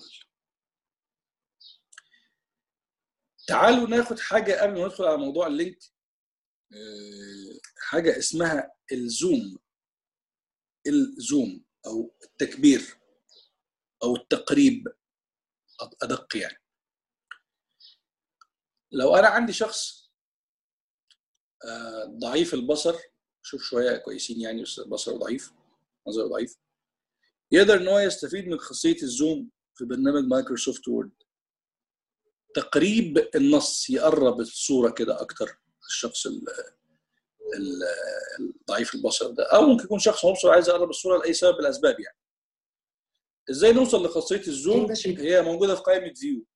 تعالوا ناخد حاجه قبل ما ندخل على موضوع اللينك آه، حاجه اسمها الزوم الزوم او التكبير او التقريب ادق يعني لو انا عندي شخص آه، ضعيف البصر شوف شويه كويسين يعني بس بصره ضعيف نظره ضعيف يقدر ان هو يستفيد من خاصيه الزوم في برنامج مايكروسوفت وورد تقريب النص يقرب الصوره كده اكتر الشخص ال- ال- الضعيف البصر ده او ممكن يكون شخص مبصر عايز يقرب الصوره لاي سبب من الاسباب يعني ازاي نوصل لخاصيه الزوم English. هي موجوده في قائمه فيو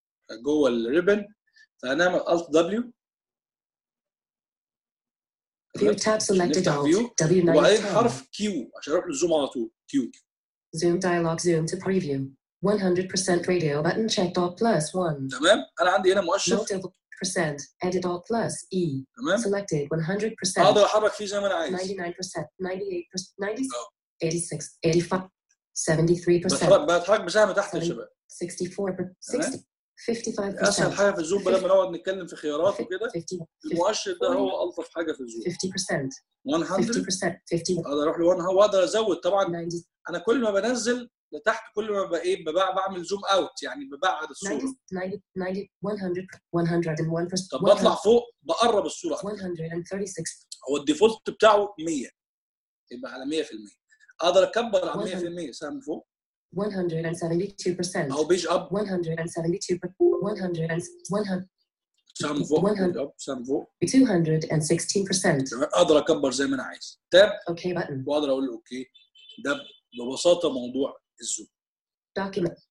جوه الريبن فهنعمل الت دبليو View tab selected نفتح Alt. view W9 وبعدين of 10. حرف كيو عشان اروح للزوم على طول كيو Zoom dialog zoom to preview. 100% radio button checked off plus 1. تمام انا عندي هنا مؤشر Multiple percent. Edit alt plus E. تمام Selected 100%. اقدر احرك فيه زي ما انا عايز 99%, 98%, 90, Oh. 86, 85, 73%, بتحرك بتحرك بسهم تحت يا شباب 64, تمام. 60, 55%. اسهل حاجه في الزوم بدل ما نقعد نتكلم في خيارات وكده 50, المؤشر ده هو الطف حاجه في الزوم 50%, 100 50%, 50, اقدر اروح ل 1 واقدر ازود طبعا 90, انا كل ما بنزل لتحت كل ما بقى ايه ببقى بعمل زوم اوت يعني ببعد الصوره 90, 90, 90, 100, 101%, طب بطلع فوق بقرب الصوره أكتر. 136, هو الديفولت بتاعه 100 يبقى على 100% اقدر اكبر على 100% سهم فوق 172%, او بيج اب 172, 100, 100, سهم فوق 100. بيج اب سهم فوق 216%. تمام؟ اقدر اكبر زي ما انا عايز تاب OK button. واقدر اقول له اوكي ده ببساطه موضوع الزوم Document.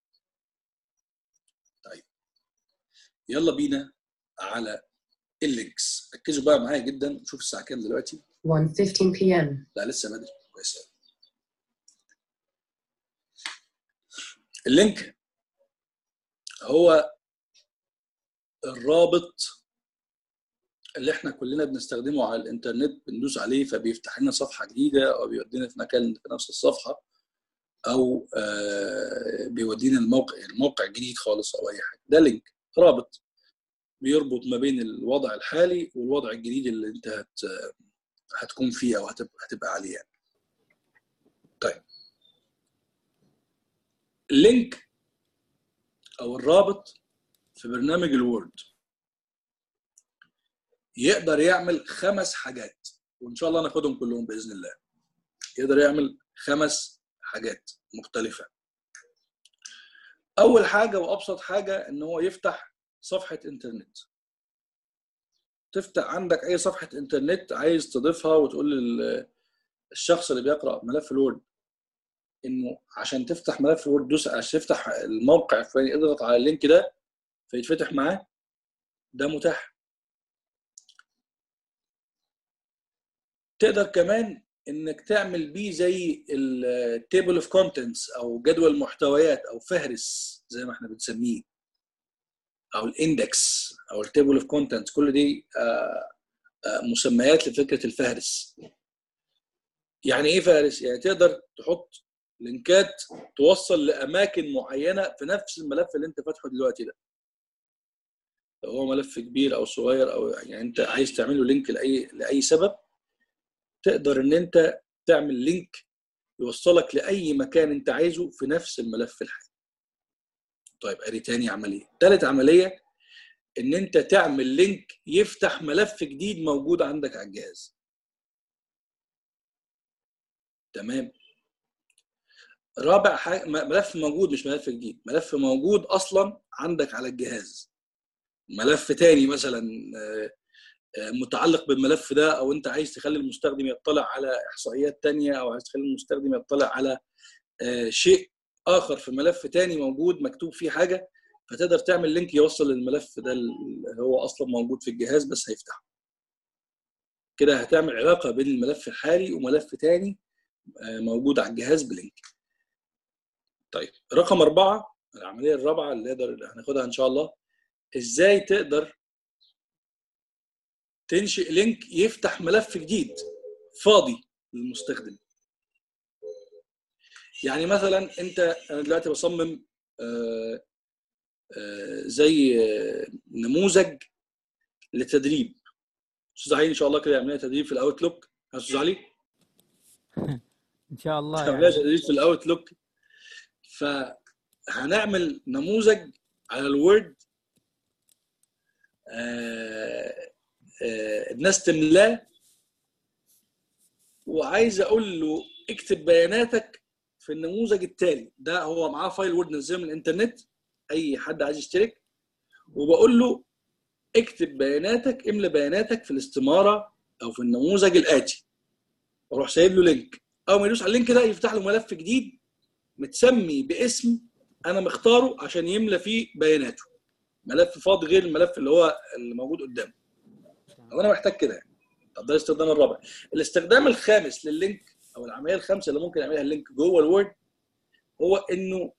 يلا بينا على اللينكس ركزوا بقى معايا جدا شوف الساعه كام دلوقتي 1:15 p.m. لا لسه بدري كويس أوي. اللينك هو الرابط اللي احنا كلنا بنستخدمه على الانترنت بندوس عليه فبيفتح لنا صفحه جديده او بيودينا في مكان في نفس الصفحه او آه، بيودينا الموقع الموقع جديد خالص او اي حاجه ده لينك رابط بيربط ما بين الوضع الحالي والوضع الجديد اللي انت هت هتكون فيه او هتبقى, هتبقى عليه يعني. طيب اللينك او الرابط في برنامج الوورد يقدر يعمل خمس حاجات وان شاء الله ناخدهم كلهم باذن الله يقدر يعمل خمس حاجات مختلفه اول حاجه وابسط حاجه ان هو يفتح صفحه انترنت تفتح عندك اي صفحه انترنت عايز تضيفها وتقول للشخص اللي بيقرا ملف الوورد انه عشان تفتح ملف الوورد دوس عشان تفتح الموقع الفلاني اضغط على اللينك ده فيتفتح معاه ده متاح تقدر كمان انك تعمل بيه زي التيبل اوف كونتنتس او جدول محتويات او فهرس زي ما احنا بنسميه او الاندكس او التيبل اوف كونتنتس كل دي آه، آه، مسميات لفكره الفهرس يعني ايه فهرس يعني تقدر تحط لينكات توصل لاماكن معينه في نفس الملف اللي انت فاتحه دلوقتي ده لو هو ملف كبير او صغير او يعني انت عايز تعمل له لينك لاي لاي سبب تقدر ان انت تعمل لينك يوصلك لاي مكان انت عايزه في نفس الملف الحالي طيب ادي تاني عمليه تالت عمليه ان انت تعمل لينك يفتح ملف جديد موجود عندك على الجهاز تمام رابع حاجه م- ملف موجود مش ملف جديد ملف موجود اصلا عندك على الجهاز ملف تاني مثلا آه، آه، متعلق بالملف ده او انت عايز تخلي المستخدم يطلع على احصائيات تانية او عايز تخلي المستخدم يطلع على آه، شيء اخر في ملف تاني موجود مكتوب فيه حاجه فتقدر تعمل لينك يوصل للملف ده اللي هو اصلا موجود في الجهاز بس هيفتحه كده هتعمل علاقه بين الملف الحالي وملف تاني آه، موجود على الجهاز بلينك طيب رقم أربعة العملية الرابعة اللي نقدر اللي هناخدها إن شاء الله إزاي تقدر تنشئ لينك يفتح ملف جديد فاضي للمستخدم يعني مثلا أنت أنا دلوقتي بصمم آه، آه، زي آه، نموذج لتدريب أستاذ علي إن شاء الله كده يعمل لنا تدريب في الأوتلوك يا أستاذ علي ان شاء الله عملنا يعني تدريب في الاوتلوك فهنعمل نموذج على الوورد آه، آه، الناس تملاه وعايز اقول له اكتب بياناتك في النموذج التالي ده هو معاه فايل وورد نزله من الانترنت اي حد عايز يشترك وبقول له اكتب بياناتك املى بياناتك في الاستماره او في النموذج الاتي واروح سايب له لينك اول ما يدوس على اللينك ده يفتح له ملف جديد متسمي باسم انا مختاره عشان يملى فيه بياناته ملف فاضي غير الملف اللي هو اللي موجود قدامه او انا محتاج كده يعني. طب ده الاستخدام الرابع الاستخدام الخامس لللينك او العمليه الخامسه اللي ممكن يعملها اللينك جوه الوورد هو انه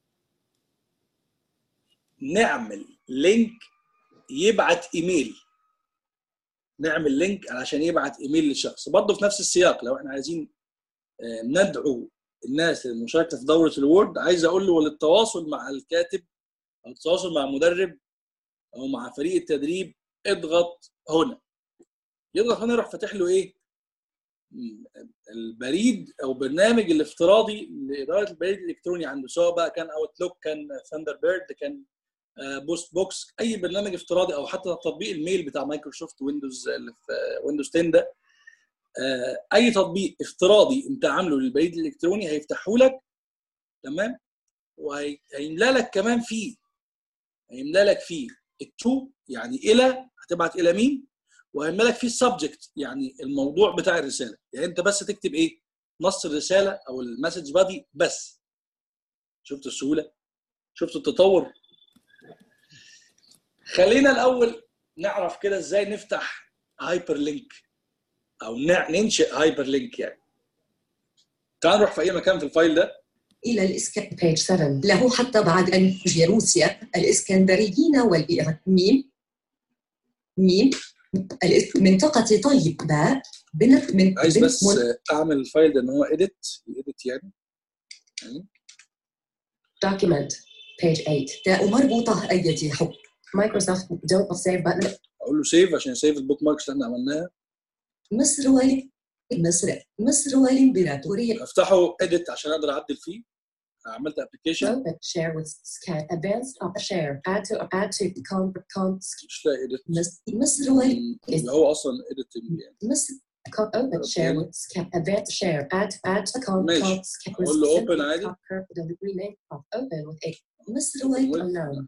نعمل لينك يبعت ايميل نعمل لينك علشان يبعت ايميل للشخص برضه في نفس السياق لو احنا عايزين آه، ندعو الناس للمشاركه في دوره الوورد عايز اقول له للتواصل مع الكاتب او التواصل مع مدرب او مع فريق التدريب اضغط هنا يضغط هنا يروح فاتح له ايه م- البريد او برنامج الافتراضي لاداره البريد الالكتروني عنده سواء بقى كان اوتلوك كان ثاندر بيرد كان بوست بوكس اي برنامج افتراضي او حتى تطبيق الميل بتاع مايكروسوفت ويندوز اللي في ويندوز 10 ده آه، اي تطبيق افتراضي انت عامله للبريد الالكتروني هيفتحه لك تمام وهيملى لك كمان فيه هيملى لك فيه التو يعني الى هتبعت الى مين وهيملى لك فيه السبجكت يعني الموضوع بتاع الرساله يعني انت بس تكتب ايه نص الرساله او المسج بادي بس شفت السهوله شفت التطور خلينا الاول نعرف كده ازاي نفتح هايبر لينك او نع- ننشئ هايبر لينك يعني تعال نروح في اي مكان في الفايل ده إلى الإسكان Page 7. له حتى بعد أن تجي روسيا الإسكندريين والإيران ميم ميم الإس- منطقة طيب باء بنت من عايز بنت بس من- اعمل الفايل ده ان هو اديت اديت يعني يعني Document. Page 8. تاء مربوطة أية حب Microsoft don't save button. اقول له سيف عشان يسيف البوك ماركس اللي احنا عملناها مصر وال مصر مصر والإمبراطورية افتحه اديت عشان اقدر اعدل فيه عملت ابلكيشن Open. Share with scan. Advanced. uh, Share. Add to. Add to. Com. Com. مش لاقي اديت مصر مصر وال يبقى هو اصلا اديت يعني مصر Com. Open. Share with scan. Advanced. Share. Add. Add to. Com. ماشي. Com. Scan. أقول له Simply open عادي. top curve. Delivery name. Off. Open with a مصر وال unknown.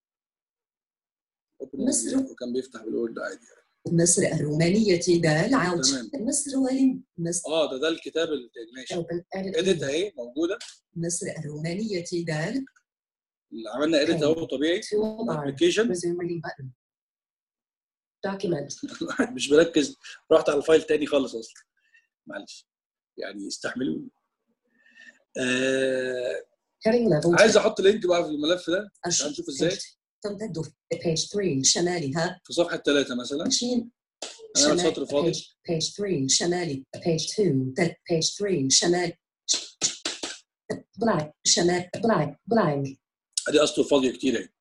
مصر. وكان بيفتح بالوورد عادي يعني. مصر الرومانية دال عوج تمام. مصر والم مصر اه ده ده الكتاب اللي ماشي Open. Edit. اديت view. اهي موجوده مصر الرومانية دال اللي عملنا اديت اهو طبيعي Toolbar. ابلكيشن Resume reading button. Document. الواحد مش مركز رحت على الفايل تاني خالص اصلا معلش يعني استحملوني آه Heading level. عايز 2. احط لينك بقى في الملف ده أش- تعال نشوف ازاي تمتد Page 3. شمالها في صفحه ثلاثه مثلا شين انا شمال سطر فاضي Page. Page 3. شمالي Page 2. تل Page 3. شمال Blank. شمال Blank. Blank. ادي اسطر فاضيه كتير اهي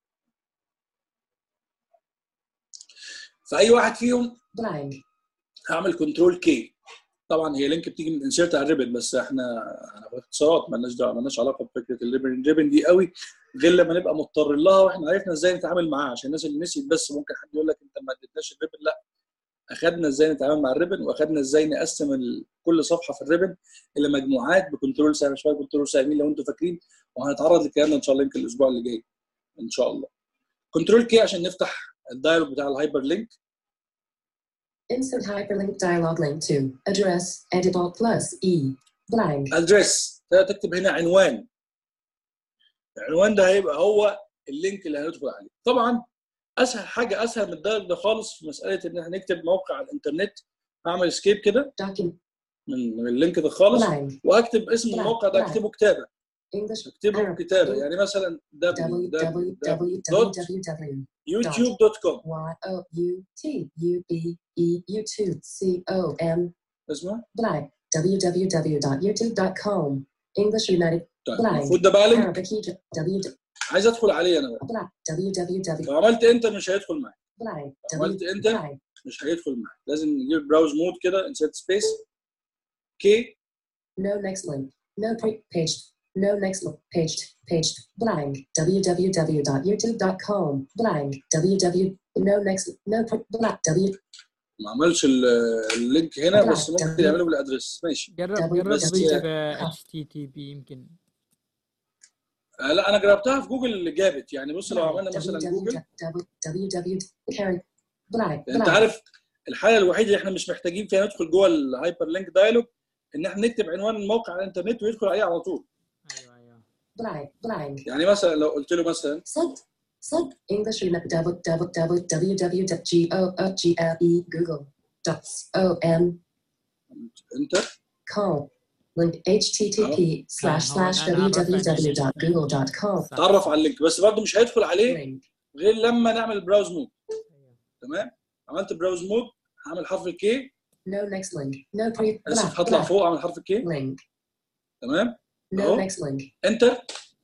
فاي واحد فيهم Blank. هعمل كنترول كي طبعا هي لينك بتيجي من انسيرت على الريبن بس احنا هناخد اختصارات مالناش دعوه مالناش علاقه بفكره الريبن الريبن دي قوي غير لما نبقى مضطر لها واحنا عرفنا ازاي نتعامل معاها عشان الناس اللي نسيت بس ممكن حد يقول لك انت ما اديتناش الريبن لا اخدنا ازاي نتعامل مع الريبن واخدنا ازاي نقسم ال- كل صفحه في الريبن الى مجموعات بكنترول سهل شويه كنترول سهل لو انتم فاكرين وهنتعرض للكلام ده ان شاء الله يمكن الاسبوع اللي جاي ان شاء الله كنترول كي عشان نفتح الدايلوج بتاع الهايبر لينك Insert hyperlink dialog link to address edit alt plus E. Blank. ادريس تكتب هنا عنوان العنوان ده هيبقى هو اللينك اللي هندخل عليه طبعا اسهل حاجه اسهل من الدايلوج ده خالص في مساله ان احنا نكتب موقع على الانترنت هعمل اسكيب كده Document. من من اللينك ده خالص Blank. واكتب اسم لا، الموقع ده لا. اكتبه كتابه English. اكتبه Arab. كتابه يعني مثلا www. youtube.com Y O U T U B E YouTube C O M اسمه blank www.youtube.com English United طيب Blank. المفروض ده بقى لينك Arabic Egypt W عايز ادخل عليه انا بقى blank www لو عملت انتر مش هيدخل معاك blank عملت W enter. blank مش هيدخل معاك لازم نجيب براوز مود كده انسيرت سبيس كي no next link no pre- page no next link page page blank www.youtube.com blank www no next no pre- blank w ما عملش ال- اللينك هنا لا، بس ممكن تمام. يعمله بالادرس ماشي جرب W- جرب بس- تضيف اتش تي تي بي يمكن آه لا انا جربتها في جوجل اللي جابت يعني بص لو عملنا مثلا جوجل www Karen blank انت blank عارف الحاله الوحيده اللي احنا مش محتاجين فيها ندخل جوه الهايبر لينك دايلوج ان احنا نكتب عنوان الموقع على الانترنت ويدخل عليه على طول ايوه ايوه blank blank يعني مثلا لو قلت له مثلا صد صد English United www.google dots o m انتر com link http slash slash www.google.com تعرف على اللينك بس برضه مش هيدخل عليه link غير لما نعمل براوز مود تمام عملت براوز مود هعمل حرف الكي no next link no pre اسف black, هطلع black. فوق اعمل حرف الكي link تمام no أهو. next link انتر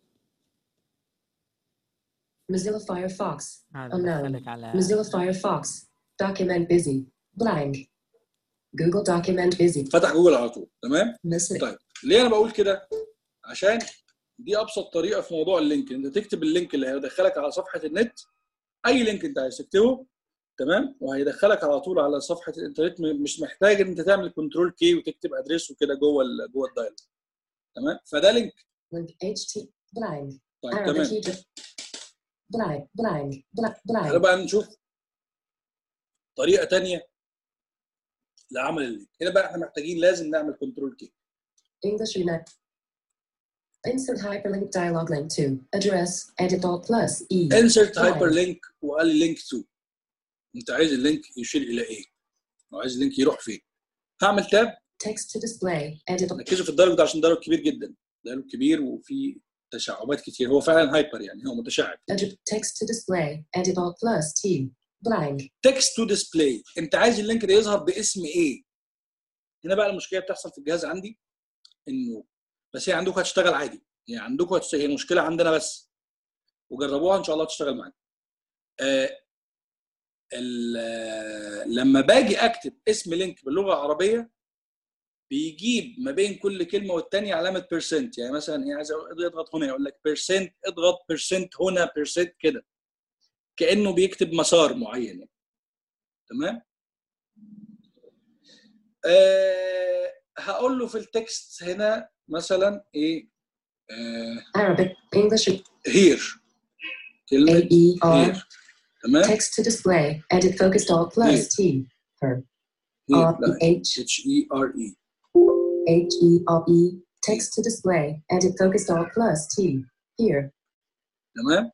Mozilla Firefox هذا unknown دخلك على Mozilla Firefox document busy blank Google document busy فتح جوجل على طول تمام مصر طيب ليه انا بقول كده عشان دي ابسط طريقه في موضوع اللينك انت تكتب اللينك اللي هيدخلك على صفحه النت اي لينك انت عايز تكتبه تمام وهيدخلك على طول على صفحه الانترنت م- مش محتاج ان انت تعمل كنترول كي وتكتب ادريس وكده جوه ال- جوه الدايلوج تمام فده لينك link ht blank طيب Arabic تمام Egypt blank blank blank تعالوا blank بقى نشوف طريقه تانية لعمل اللينك هنا بقى احنا محتاجين لازم نعمل كنترول كي English Unet Insert hyperlink dialog link to address edit alt plus e انسرت طيب. هايبر لينك وقال لي لينك تو انت عايز اللينك يشير الى ايه؟ او عايز اللينك يروح فين؟ هعمل تاب text to display edit ركزوا في الدايلوج ده عشان دايلوج كبير جدا دايلوج كبير وفي تشعبات كتير هو فعلا هايبر يعني هو متشعب edit text to display edit alt plus t blank تكست تو ديسبلاي انت عايز اللينك ده يظهر باسم ايه؟ هنا بقى المشكله بتحصل في الجهاز عندي انه بس هي عندكم هتشتغل عادي يعني عندكم هتشتغل هي المشكله عندنا بس وجربوها ان شاء الله تشتغل معاك آه ال- آه، لما باجي اكتب اسم لينك باللغه العربيه بيجيب ما بين كل كلمه والتانيه علامه بيرسنت يعني مثلا ايه عايز أقول- اضغط هنا يقول لك بيرسنت اضغط بيرسنت هنا بيرسنت كده كانه بيكتب مسار معين يعني. تمام آه هقول له في التكست هنا مثلا ايه آه Arabic English هير A كلمه E R هير تمام text to display edit focused alt plus t her هير R لا E H اتش اي ار اي H E R E text to display edit focused alt plus t here تمام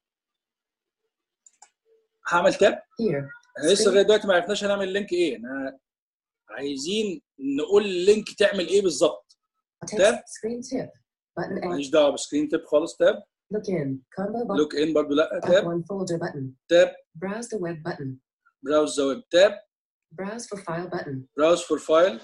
هعمل تاب here احنا لسه لغايه دلوقتي ما عرفناش هنعمل لينك ايه احنا عايزين نقول اللينك تعمل ايه بالظبط text Tab. screen tip button and ماليش دعوه بسكرين تيب خالص تاب look in combo button لوك ان برضو لا up تاب one folder button تاب browse the web button براوز ذا ويب تاب browse for file button براوز فور فايل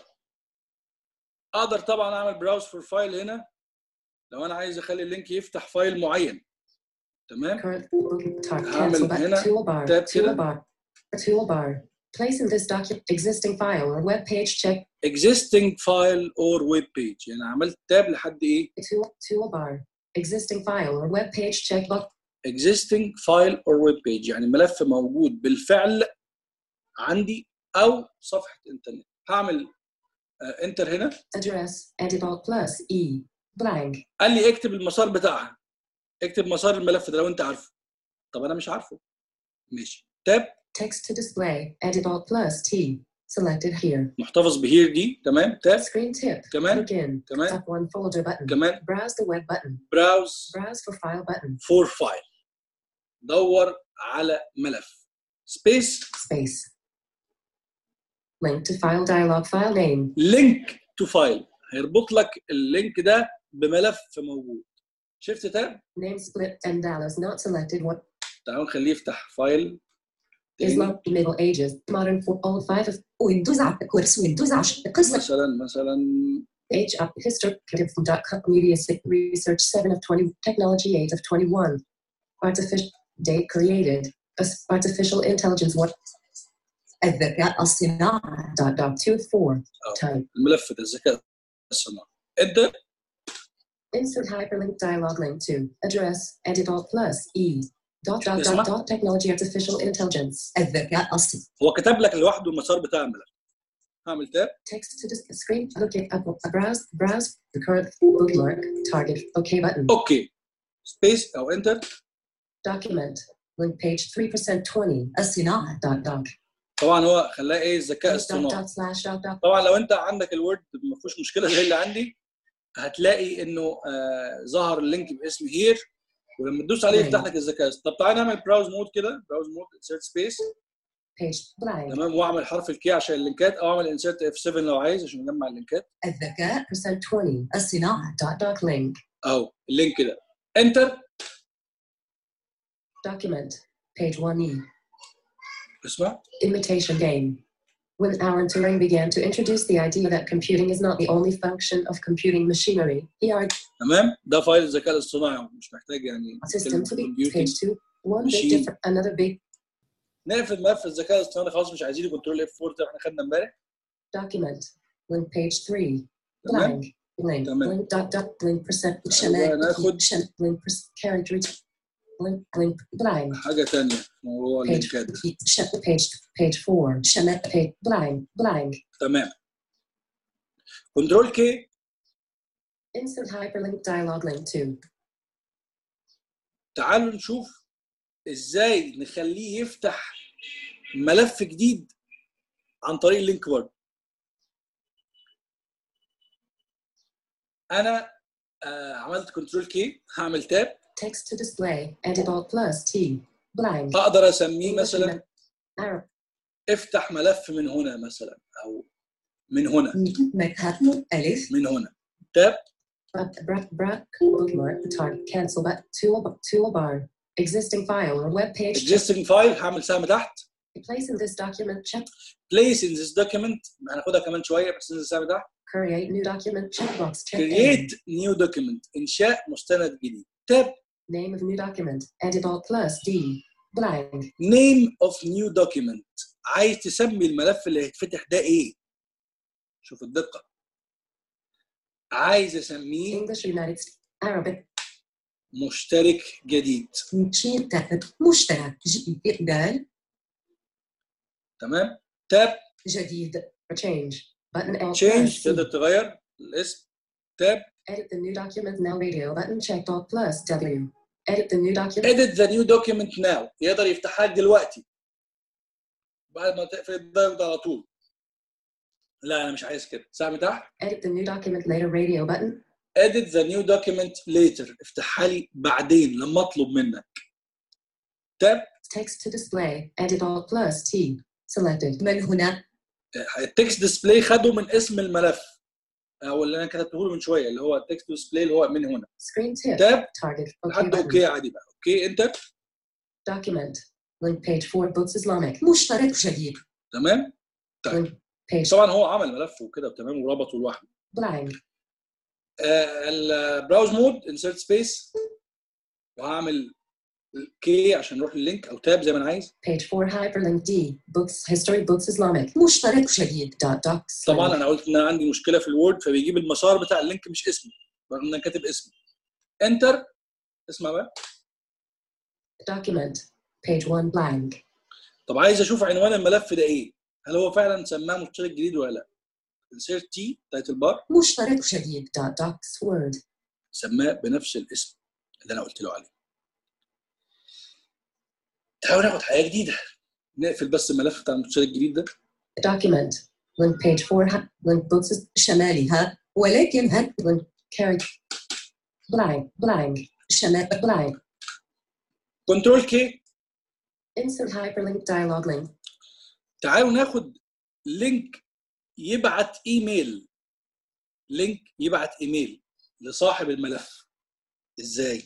اقدر طبعا اعمل براوز فور فايل هنا لو انا عايز اخلي اللينك يفتح فايل معين تمام current book tar هعمل cancel button هنا toolbar تاب كده. toolbar toolbar place in this document existing file or web page check existing file or web page يعني عملت تاب لحد ايه tool toolbar existing file or web page check box existing file or web page يعني ملف موجود بالفعل عندي او صفحه انترنت هعمل انتر هنا address edit alt plus e blank قال لي اكتب المسار بتاعها اكتب مسار الملف ده لو انت عارفه طب انا مش عارفه ماشي تاب text to display edit alt plus t selected here محتفظ بهير دي تمام تاب screen tip كمان click in كمان up one folder button كمان browse the web button براوز browse for file button فور فايل دور على ملف سبيس space link to file dialog file name لينك تو فايل هيربط لك اللينك ده بملف موجود شفت تاب name split and Dallas not selected what تعالوا نخليه يفتح فايل تاني. Islam Middle Ages modern for all five of ويندوز ع- كورس ويندوز 10 قصة مثلا مثلا Age up history dot com media Six, research 7 of 20 technology 8 of 21 artificial date created As- artificial intelligence what الذكاء الصناعي dot dot two four type الملف ده الذكاء الصناعي ادى insert hyperlink dialog link to address edit alt plus e dot dot اسمع. dot dot technology artificial intelligence الذكاء الصناعي هو كتب لك لوحده المسار بتاع الملف هعمل تاب text to this screen look it up browse browse the current bookmark target okay button اوكي سبيس او انتر document link page 3% 20 الصناعة dot dot طبعا هو خلاه ايه الذكاء dot الصناعي dot slash dot dot طبعا لو انت عندك الوورد ما فيهوش مشكله زي اللي عندي هتلاقي انه آه ظهر اللينك باسم هير ولما تدوس عليه يفتح لك الذكاء طب تعالى نعمل براوز مود كده براوز مود انسيرت سبيس Page blank. تمام واعمل حرف الكي عشان اللينكات او اعمل انسيرت اف 7 لو عايز عشان اجمع اللينكات الذكاء Percent 20. الصناعة Dot doc link. اهو اللينك ده انتر Document. Page 1E. اسمع Imitation game. When Alan Turing began to introduce the idea that computing is not the only function of computing machinery, he argued تمام ده فايل الذكاء الاصطناعي مش محتاج يعني system كلمة to be computing. page two. One big machine. different, another big نقفل ملف الذكاء الاصطناعي خلاص مش عايزين كنترول اف 4 ده احنا خدنا امبارح document. Link page three. تمام Blank. Link. تمام. Link dot dot link percent. شمال ناخد Shem, link percent character. Link link blank. حاجه ثانيه موضوع Page اللينكات ده. sh- page page four. شمال Page blank blank. تمام كنترول كي Insert hyperlink dialog link two. تعالوا نشوف ازاي نخليه يفتح ملف جديد عن طريق اللينك برضه انا آه عملت كنترول كي هعمل تاب Text to display. Edit all plus T. Blank. اقدر اسميه English مثلا Arab. افتح ملف من هنا مثلا او من هنا مكهب ألف من هنا تاب Bra- bra- bra- bookmark the target cancel that tool toolbar existing file or web page check. existing فايل هعمل سهم تحت place in this document check place in this document هناخدها كمان شويه بس ننزل سهم تحت create new document checkbox check in. create new document انشاء مستند جديد تاب name of new document edit all plus D blank name of new document عايز تسمي الملف اللي هيتفتح ده ايه شوف الدقه عايز اسميه English United States Arabic مشترك جديد شين تحت مشترك ج- إقبال تمام تاب جديد change button L change plus C. تقدر تغير الاسم تاب edit the new document now radio button checked all plus W edit the new document edit the new document now يقدر يفتحها لك دلوقتي بعد ما تقفل الدايلوج ده على طول لا انا مش عايز كده سهم تحت edit the new document later radio button edit the new document later افتحها لي بعدين لما اطلب منك تاب text to display edit all plus T selected من هنا التكست ديسبلاي خده من اسم الملف او اللي انا كتبته له من شويه اللي هو التكست ديسبلاي اللي هو من هنا screen tip تاب target OK لحد button اوكي عادي بقى اوكي انتر document link page 4 books Islamic مشترك جديد تمام طيب. link page طبعا هو عمل ملف وكده تمام وربطه لوحده blank آه البراوز مود انسرت سبيس وهعمل كي عشان نروح لللينك او تاب زي ما انا عايز page 4 hyperlink D books history books Islamic مشترك جديد dot docs طبعا link. انا قلت ان انا عندي مشكله في الوورد فبيجيب المسار بتاع اللينك مش اسمه رغم ان انا كاتب اسمه انتر اسمع بقى document page 1 blank طب عايز اشوف عنوان الملف ده ايه هل هو فعلا سماه مشترك جديد ولا لا انسيرت تي تايتل بار مشترك جديد dot docs word سماه بنفس الاسم اللي انا قلت له عليه تعالوا ناخد حياه جديده نقفل بس الملف بتاع المشترك الجديد ده document link page 4 hy- link books is شمالها ولكن هل link carry blank blank شمال blank كنترول كي insert hyperlink dialog link تعالوا ناخد لينك يبعت ايميل لينك يبعت ايميل لصاحب الملف ازاي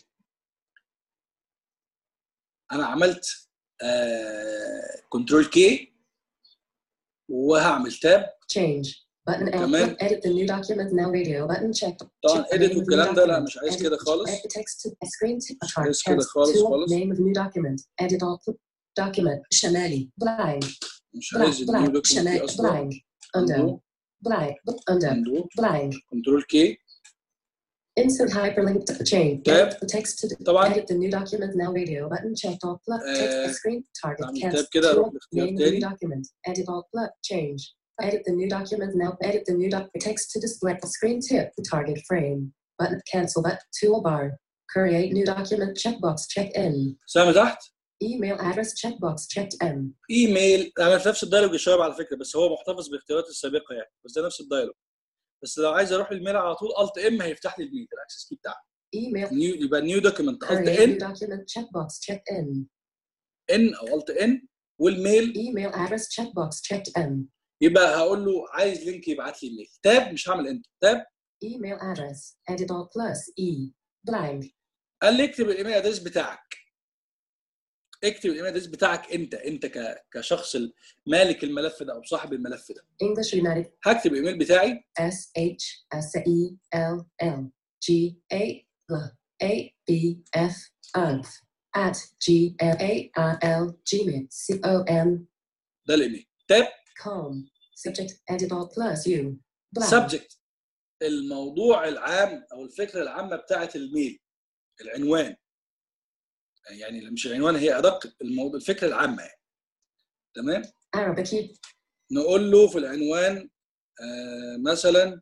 انا عملت كنترول كي وهعمل تاب change button L تمام. edit the new document now radio button checked طبعا Check the edit name of new والكلام ده لا document. مش عايز Edit- كده خالص edit text to a screen to a مش chart عايز كده cancel خالص tool خالص. name of new document edit all document شمالي blank مش blank عايز النيو blank دوكيمنت شمال- دي اصلا blank undo blank undo undo blank كنترول كي insert hyperlink to change Tab. edit the text to طبعا edit the new document now radio button checked all plus text آه، a screen target أعمل cancel tab كده، أروح tool لاختيار name of new تاني. document edit all plus change edit the new document now edit the new doc text to display a screen tip the target frame button cancel that toolbar create new document checkbox check in سهم تحت email address checkbox checked in ايميل عمل في نفس الدايلوج يا شباب على فكره بس هو محتفظ بالاختيارات السابقه يعني بس ده نفس الدايلوج بس لو عايز اروح الميل على طول الت ام هيفتح لي الميل الاكسس كي بتاعه email نيو يبقى نيو دوكيمنت الت create new ان document checkbox check in ان او الت ان والميل Email address checkbox checked M. يبقى هقول له عايز لينك يبعت لي ايميل تاب مش هعمل انت تاب Email address edit all plus E blank. قال لي اكتب الايميل ادريس بتاعك اكتب الايميل ادريس بتاعك انت انت ك... كشخص مالك الملف ده او صاحب الملف ده English United هكتب الايميل بتاعي S H S E L L G A L A B F UNF at G L A I L Gmail C O M ده الايميل تاب com subject edit all plus U blank. سبجكت الموضوع العام او الفكره العامه بتاعه الميل العنوان يعني مش العنوان هي ادق الموضوع الفكره العامه يعني تمام Arabic key نقول له في العنوان آه مثلا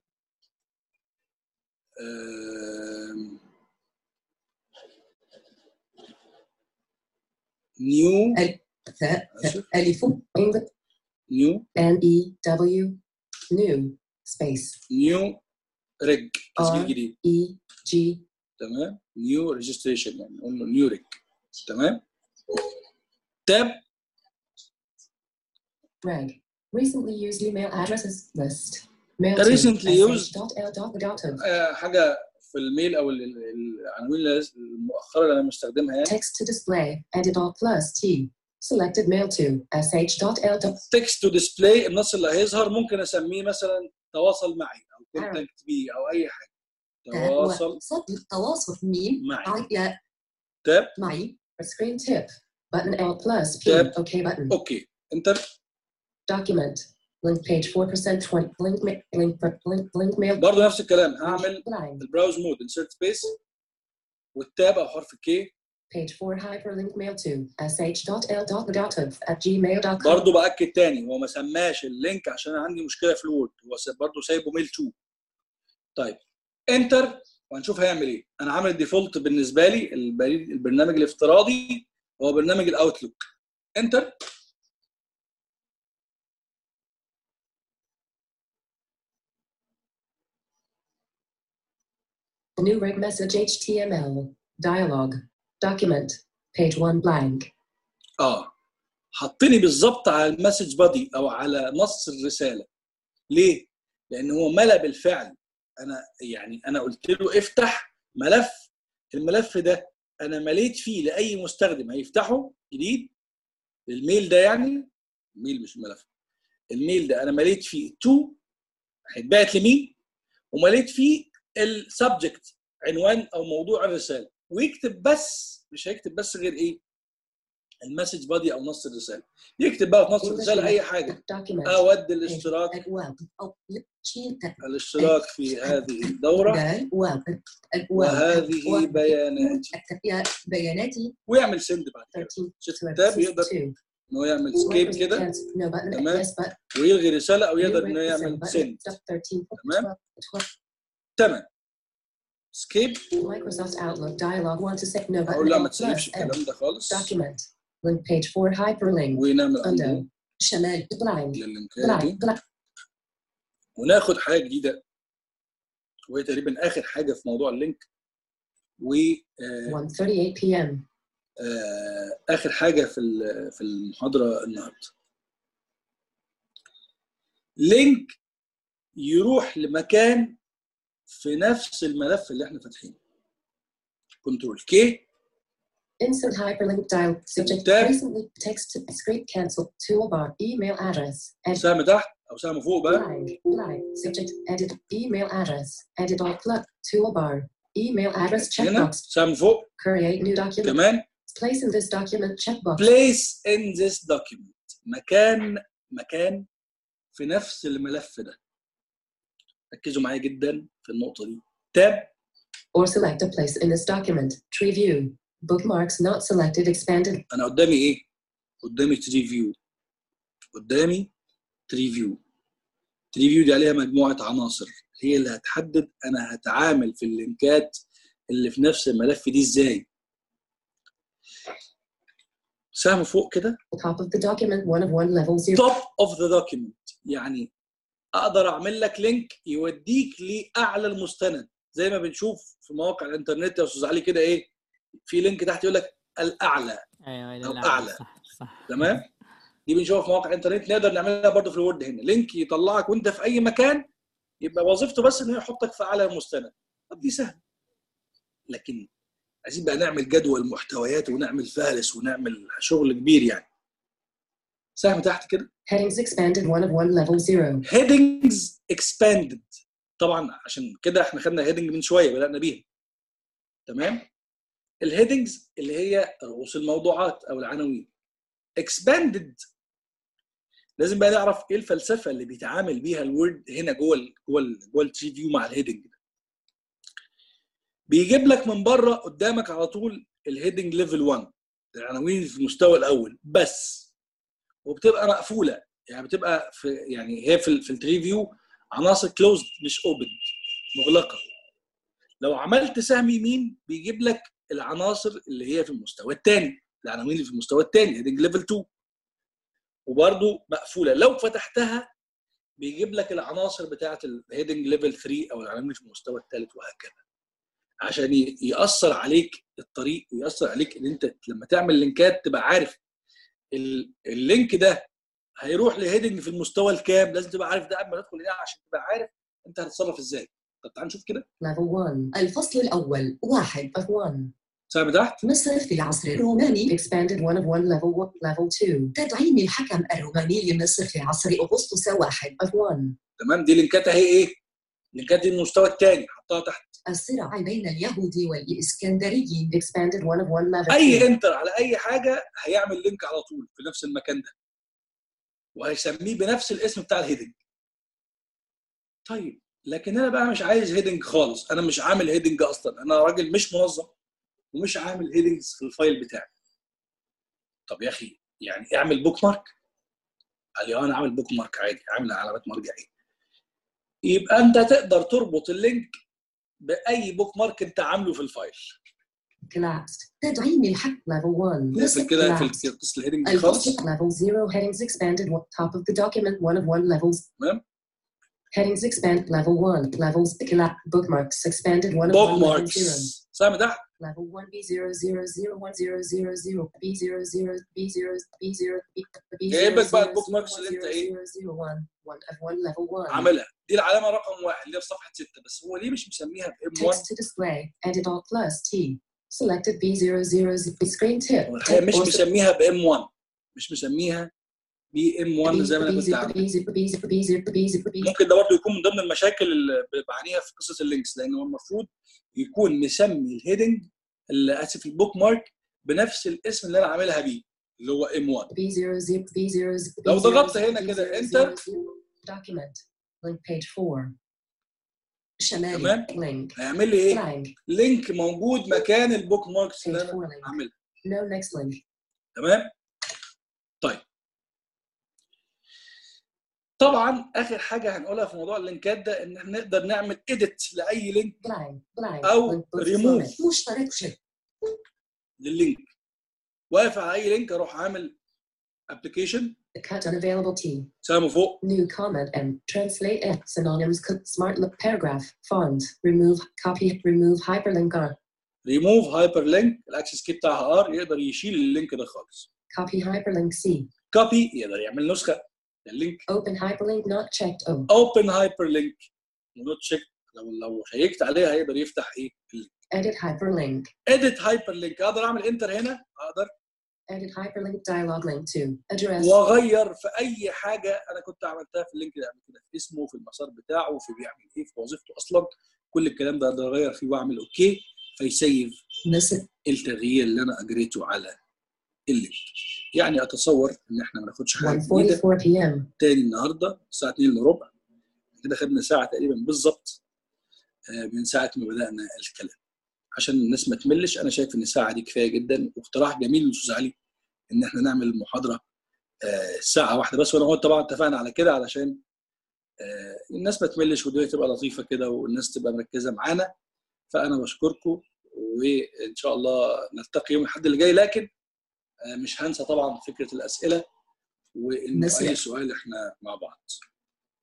آه نيو ثاء ألف English نيو N E W new space نيو ريج تسجيل آه. جديد E G تمام نيو ريجستريشن يعني نقول له نيو ريج تمام تاب reg recently used email addresses list mail The to recently used- sh.l.the آه، حاجه في الميل او ال- ال- العناوين اللي- المؤخره اللي انا مستخدمها يعني text to display edit all plus T selected mail to sh.l. تكست تو ديسبلاي النص اللي هيظهر ممكن اسميه مثلا تواصل معي او كونتاكت بي او اي حاجه تواصل صوت التواصل ميم معي عي- يا تاب معي screen tip button L plus P Tab. OK button اوكي انتر document link page 4% 20 link ma- link link link mail برضه نفس الكلام هعمل blank البراوز مود انسرت سبيس والتاب او حرف كي page 4 hyperlink mail to sh.l.negative at gmail.com برضه باكد تاني هو ما سماش اللينك عشان أنا عندي مشكله في الوورد هو س- برضه سايبه ميل تو طيب انتر وهنشوف هيعمل ايه انا عامل الديفولت بالنسبه لي البريد- البرنامج الافتراضي هو برنامج الاوتلوك انتر New reg message HTML. Dialog. Document. Page 1 blank. اه حطني بالظبط على المسج بادي او على نص الرساله ليه؟ لان هو ملأ بالفعل انا يعني انا قلت له افتح ملف الملف ده انا مليت فيه لاي مستخدم هيفتحه جديد الميل ده يعني الميل مش الملف الميل ده انا مليت فيه تو هيتبعت لمين ومليت فيه السبجكت عنوان او موضوع الرساله ويكتب بس مش هيكتب بس غير ايه المسج بادي او نص الرساله يكتب بقى في نص الرساله اي حاجه Document. اود الاشتراك الواب أو شين تاء الاشتراك في هذه الدوره دال واب الواب وهذه واب. بياناتي يا بياناتي ويعمل سند بعد كده 13. شفت to التاب يقدر two. ان هو يعمل سكيب Microsoft كده cancel. No button. تمام. Yes but. ويلغي رساله او New يقدر reg انه send يعمل button. سند Step 13. تمام. 12. تمام سكيب Microsoft Outlook dialog. Want to say no button. اقول لا ما L تسيبش plus N. الكلام ده خالص Document. Link page 4 hyperlink. ونعمل Undo. undo شمال Blind. لللينكات دي Blind. Blind. وناخد حاجه جديده وهي تقريبا اخر حاجه في موضوع اللينك و آه، 1:38 p.m. آه، اخر حاجه في ال- في المحاضره النهارده لينك يروح لمكان في نفس الملف اللي احنا فاتحينه كنترول كي Instant hyperlink dial. Subject. Tab. Recently text to screen cancel. Toolbar. Email address. Edit. سهم تحت او سهم فوق بقى Blank. Blank. Subject. Edit. Email address. Edit all plug. Toolbar. Email address هنا checkbox. سهم فوق Create new document. كمان Place in this document checkbox. place in this document مكان مكان في نفس الملف ده ركزوا معايا جدا في النقطه دي تاب Or select a place in this document. Tree view. Bookmarks not selected expanded. انا قدامي ايه قدامي تري فيو قدامي تري فيو تري فيو دي عليها مجموعه عناصر هي اللي هتحدد انا هتعامل في اللينكات اللي في نفس الملف دي ازاي سهم فوق كده Top of the document. One of one level zero. توب اوف ذا دوكيمنت يعني اقدر اعمل لك لينك يوديك لاعلى المستند زي ما بنشوف في مواقع الانترنت يا استاذ علي كده ايه في لينك تحت يقول لك الاعلى ايوه أو لا، أعلى. صح صح تمام دي بنشوفها في مواقع الانترنت نقدر نعملها برضه في الوورد هنا لينك يطلعك وانت في اي مكان يبقى وظيفته بس انه يحطك في اعلى مستند طب دي سهله لكن عايزين بقى نعمل جدول محتويات ونعمل فهرس ونعمل شغل كبير يعني سهم تحت كده Headings expanded one of one level zero. headings expanded طبعا عشان كده احنا خدنا heading من شويه بدانا بيها تمام الهيدنجز اللي هي رؤوس الموضوعات او العناوين expanded لازم بقى نعرف ايه الفلسفه اللي بيتعامل بيها الوورد هنا جوه ال جوه ال جوه التري فيو مع الهيدنج ده بيجيب لك من بره قدامك على طول الهيدنج ليفل 1 العناوين في المستوى الاول بس وبتبقى مقفوله يعني بتبقى في يعني هي في ال- في التري فيو عناصر كلوزد مش اوبن مغلقه لو عملت سهم يمين بيجيب لك العناصر اللي هي في المستوى الثاني العناوين اللي في المستوى الثاني هيدنج ليفل 2 وبرده مقفوله لو فتحتها بيجيب لك العناصر بتاعه الهيدنج ليفل 3 او العناوين في المستوى الثالث وهكذا عشان ي- ياثر عليك الطريق وياثر عليك ان انت لما تعمل لينكات تبقى عارف ال- اللينك ده هيروح لهيدنج في المستوى الكام لازم تبقى عارف ده قبل ما تدخل هنا عشان تبقى عارف انت هتتصرف ازاي طب تعال نشوف كده Level one الفصل الأول واحد of one. سهم تحت مصر في العصر الروماني Expanded one of one level one. Level two تدعيم الحكم الروماني لمصر في عصر أغسطس واحد of one. تمام دي لينكات اهي ايه لينكات دي المستوى الثاني حطها تحت الصراع بين اليهود والإسكندريين Expanded one of one level اي two. انتر على اي حاجه هيعمل لينك على طول في نفس المكان ده وهيسميه بنفس الاسم بتاع الهيدنج طيب لكن انا بقى مش عايز هيدنج خالص انا مش عامل هيدنج اصلا انا راجل مش منظم ومش عامل هيدنجز في الفايل بتاعي طب يا اخي يعني اعمل بوك مارك قال لي اه انا عامل بوك مارك عادي عامل علامات مرجعيه يبقى انت تقدر تربط اللينك باي بوك مارك انت عامله في الفايل Collapsed. تدعيم الحكم Level one. نقفل كده في collapsed. قصه الهيدنج دي خالص الفصل Level zero. Headings expanded one. Top of the document one of one levels. تمام Headings expand level one. Levels collapse. Bookmarks expanded one of بوك one level zero. ماركس سامع تحت Level one B zero zero zero one zero zero zero B zero zero B zero B zero B B جايب zero لك بقى zero البوك zero ماركس one اللي انت zero ايه؟ zero zero one one of one level one. عاملها دي العلامه رقم واحد اللي هي في صفحه 6 بس هو ليه مش مسميها بام 1 Text to display. Edit all plus T. Selected B zero zero Z screen tip. هو الحقيقه مش Or- مسميها بام 1 مش مسميها بي ام 1 زي ما انا كنت عامل ممكن ده برضه يكون من ضمن المشاكل اللي بعانيها في قصه اللينكس لان هو المفروض يكون مسمي الهيدنج اللي اسف البوك مارك بنفس الاسم اللي انا عاملها بيه اللي هو ام 1 لو ضغطت هنا كده enter document link page 4 شمالي تمام link هيعمل لي ايه؟ blank لينك موجود مكان البوك ماركس اللي page انا 4 link عاملها no next link تمام؟ طيب طبعا اخر حاجه هنقولها في موضوع اللينكات ده ان احنا نقدر نعمل اديت لاي لينك blank blank أو link book remove. format. مشترك شك لللينك واقف على اي لينك اروح عامل ابلكيشن cut unavailable T سهمه فوق new comment and translate F synonyms cut smart look paragraph font remove copy remove hyperlink R ريموف هايبر لينك الاكسس كي بتاعها ار يقدر يشيل اللينك ده خالص copy hyperlink C كوبي يقدر يعمل نسخه لللينك open hyperlink not checked O اوبن هايبر لينك ونوت تشيك لو لو شيكت عليها هيقدر يفتح ايه اللينك edit hyperlink اديت هايبر لينك اقدر اعمل انتر هنا اقدر edit hyperlink dialog link to address واغير في اي حاجه انا كنت عملتها في اللينك ده قبل كده في اسمه في المسار بتاعه في بيعمل ايه في وظيفته اصلا كل الكلام ده اقدر اغير فيه واعمل اوكي فيسيف مصر التغيير اللي انا اجريته على اللينك يعني اتصور ان احنا ما ناخدش حاجه جديده 1:44 p.m. تاني النهارده الساعه 2 الا ربع كده خدنا ساعه تقريبا بالظبط آه، من ساعه ما بدانا الكلام عشان الناس ما تملش انا شايف ان الساعه دي كفايه جدا واقتراح جميل من استاذ علي ان احنا نعمل المحاضره آه، ساعه واحده بس وانا هو طبعا اتفقنا على كده علشان آه، الناس ما تملش والدنيا تبقى لطيفه كده والناس تبقى مركزه معانا فانا بشكركم وان شاء الله نلتقي يوم الاحد اللي جاي لكن آه، مش هنسى طبعا فكره الاسئله وان نسأل. اي سؤال احنا مع بعض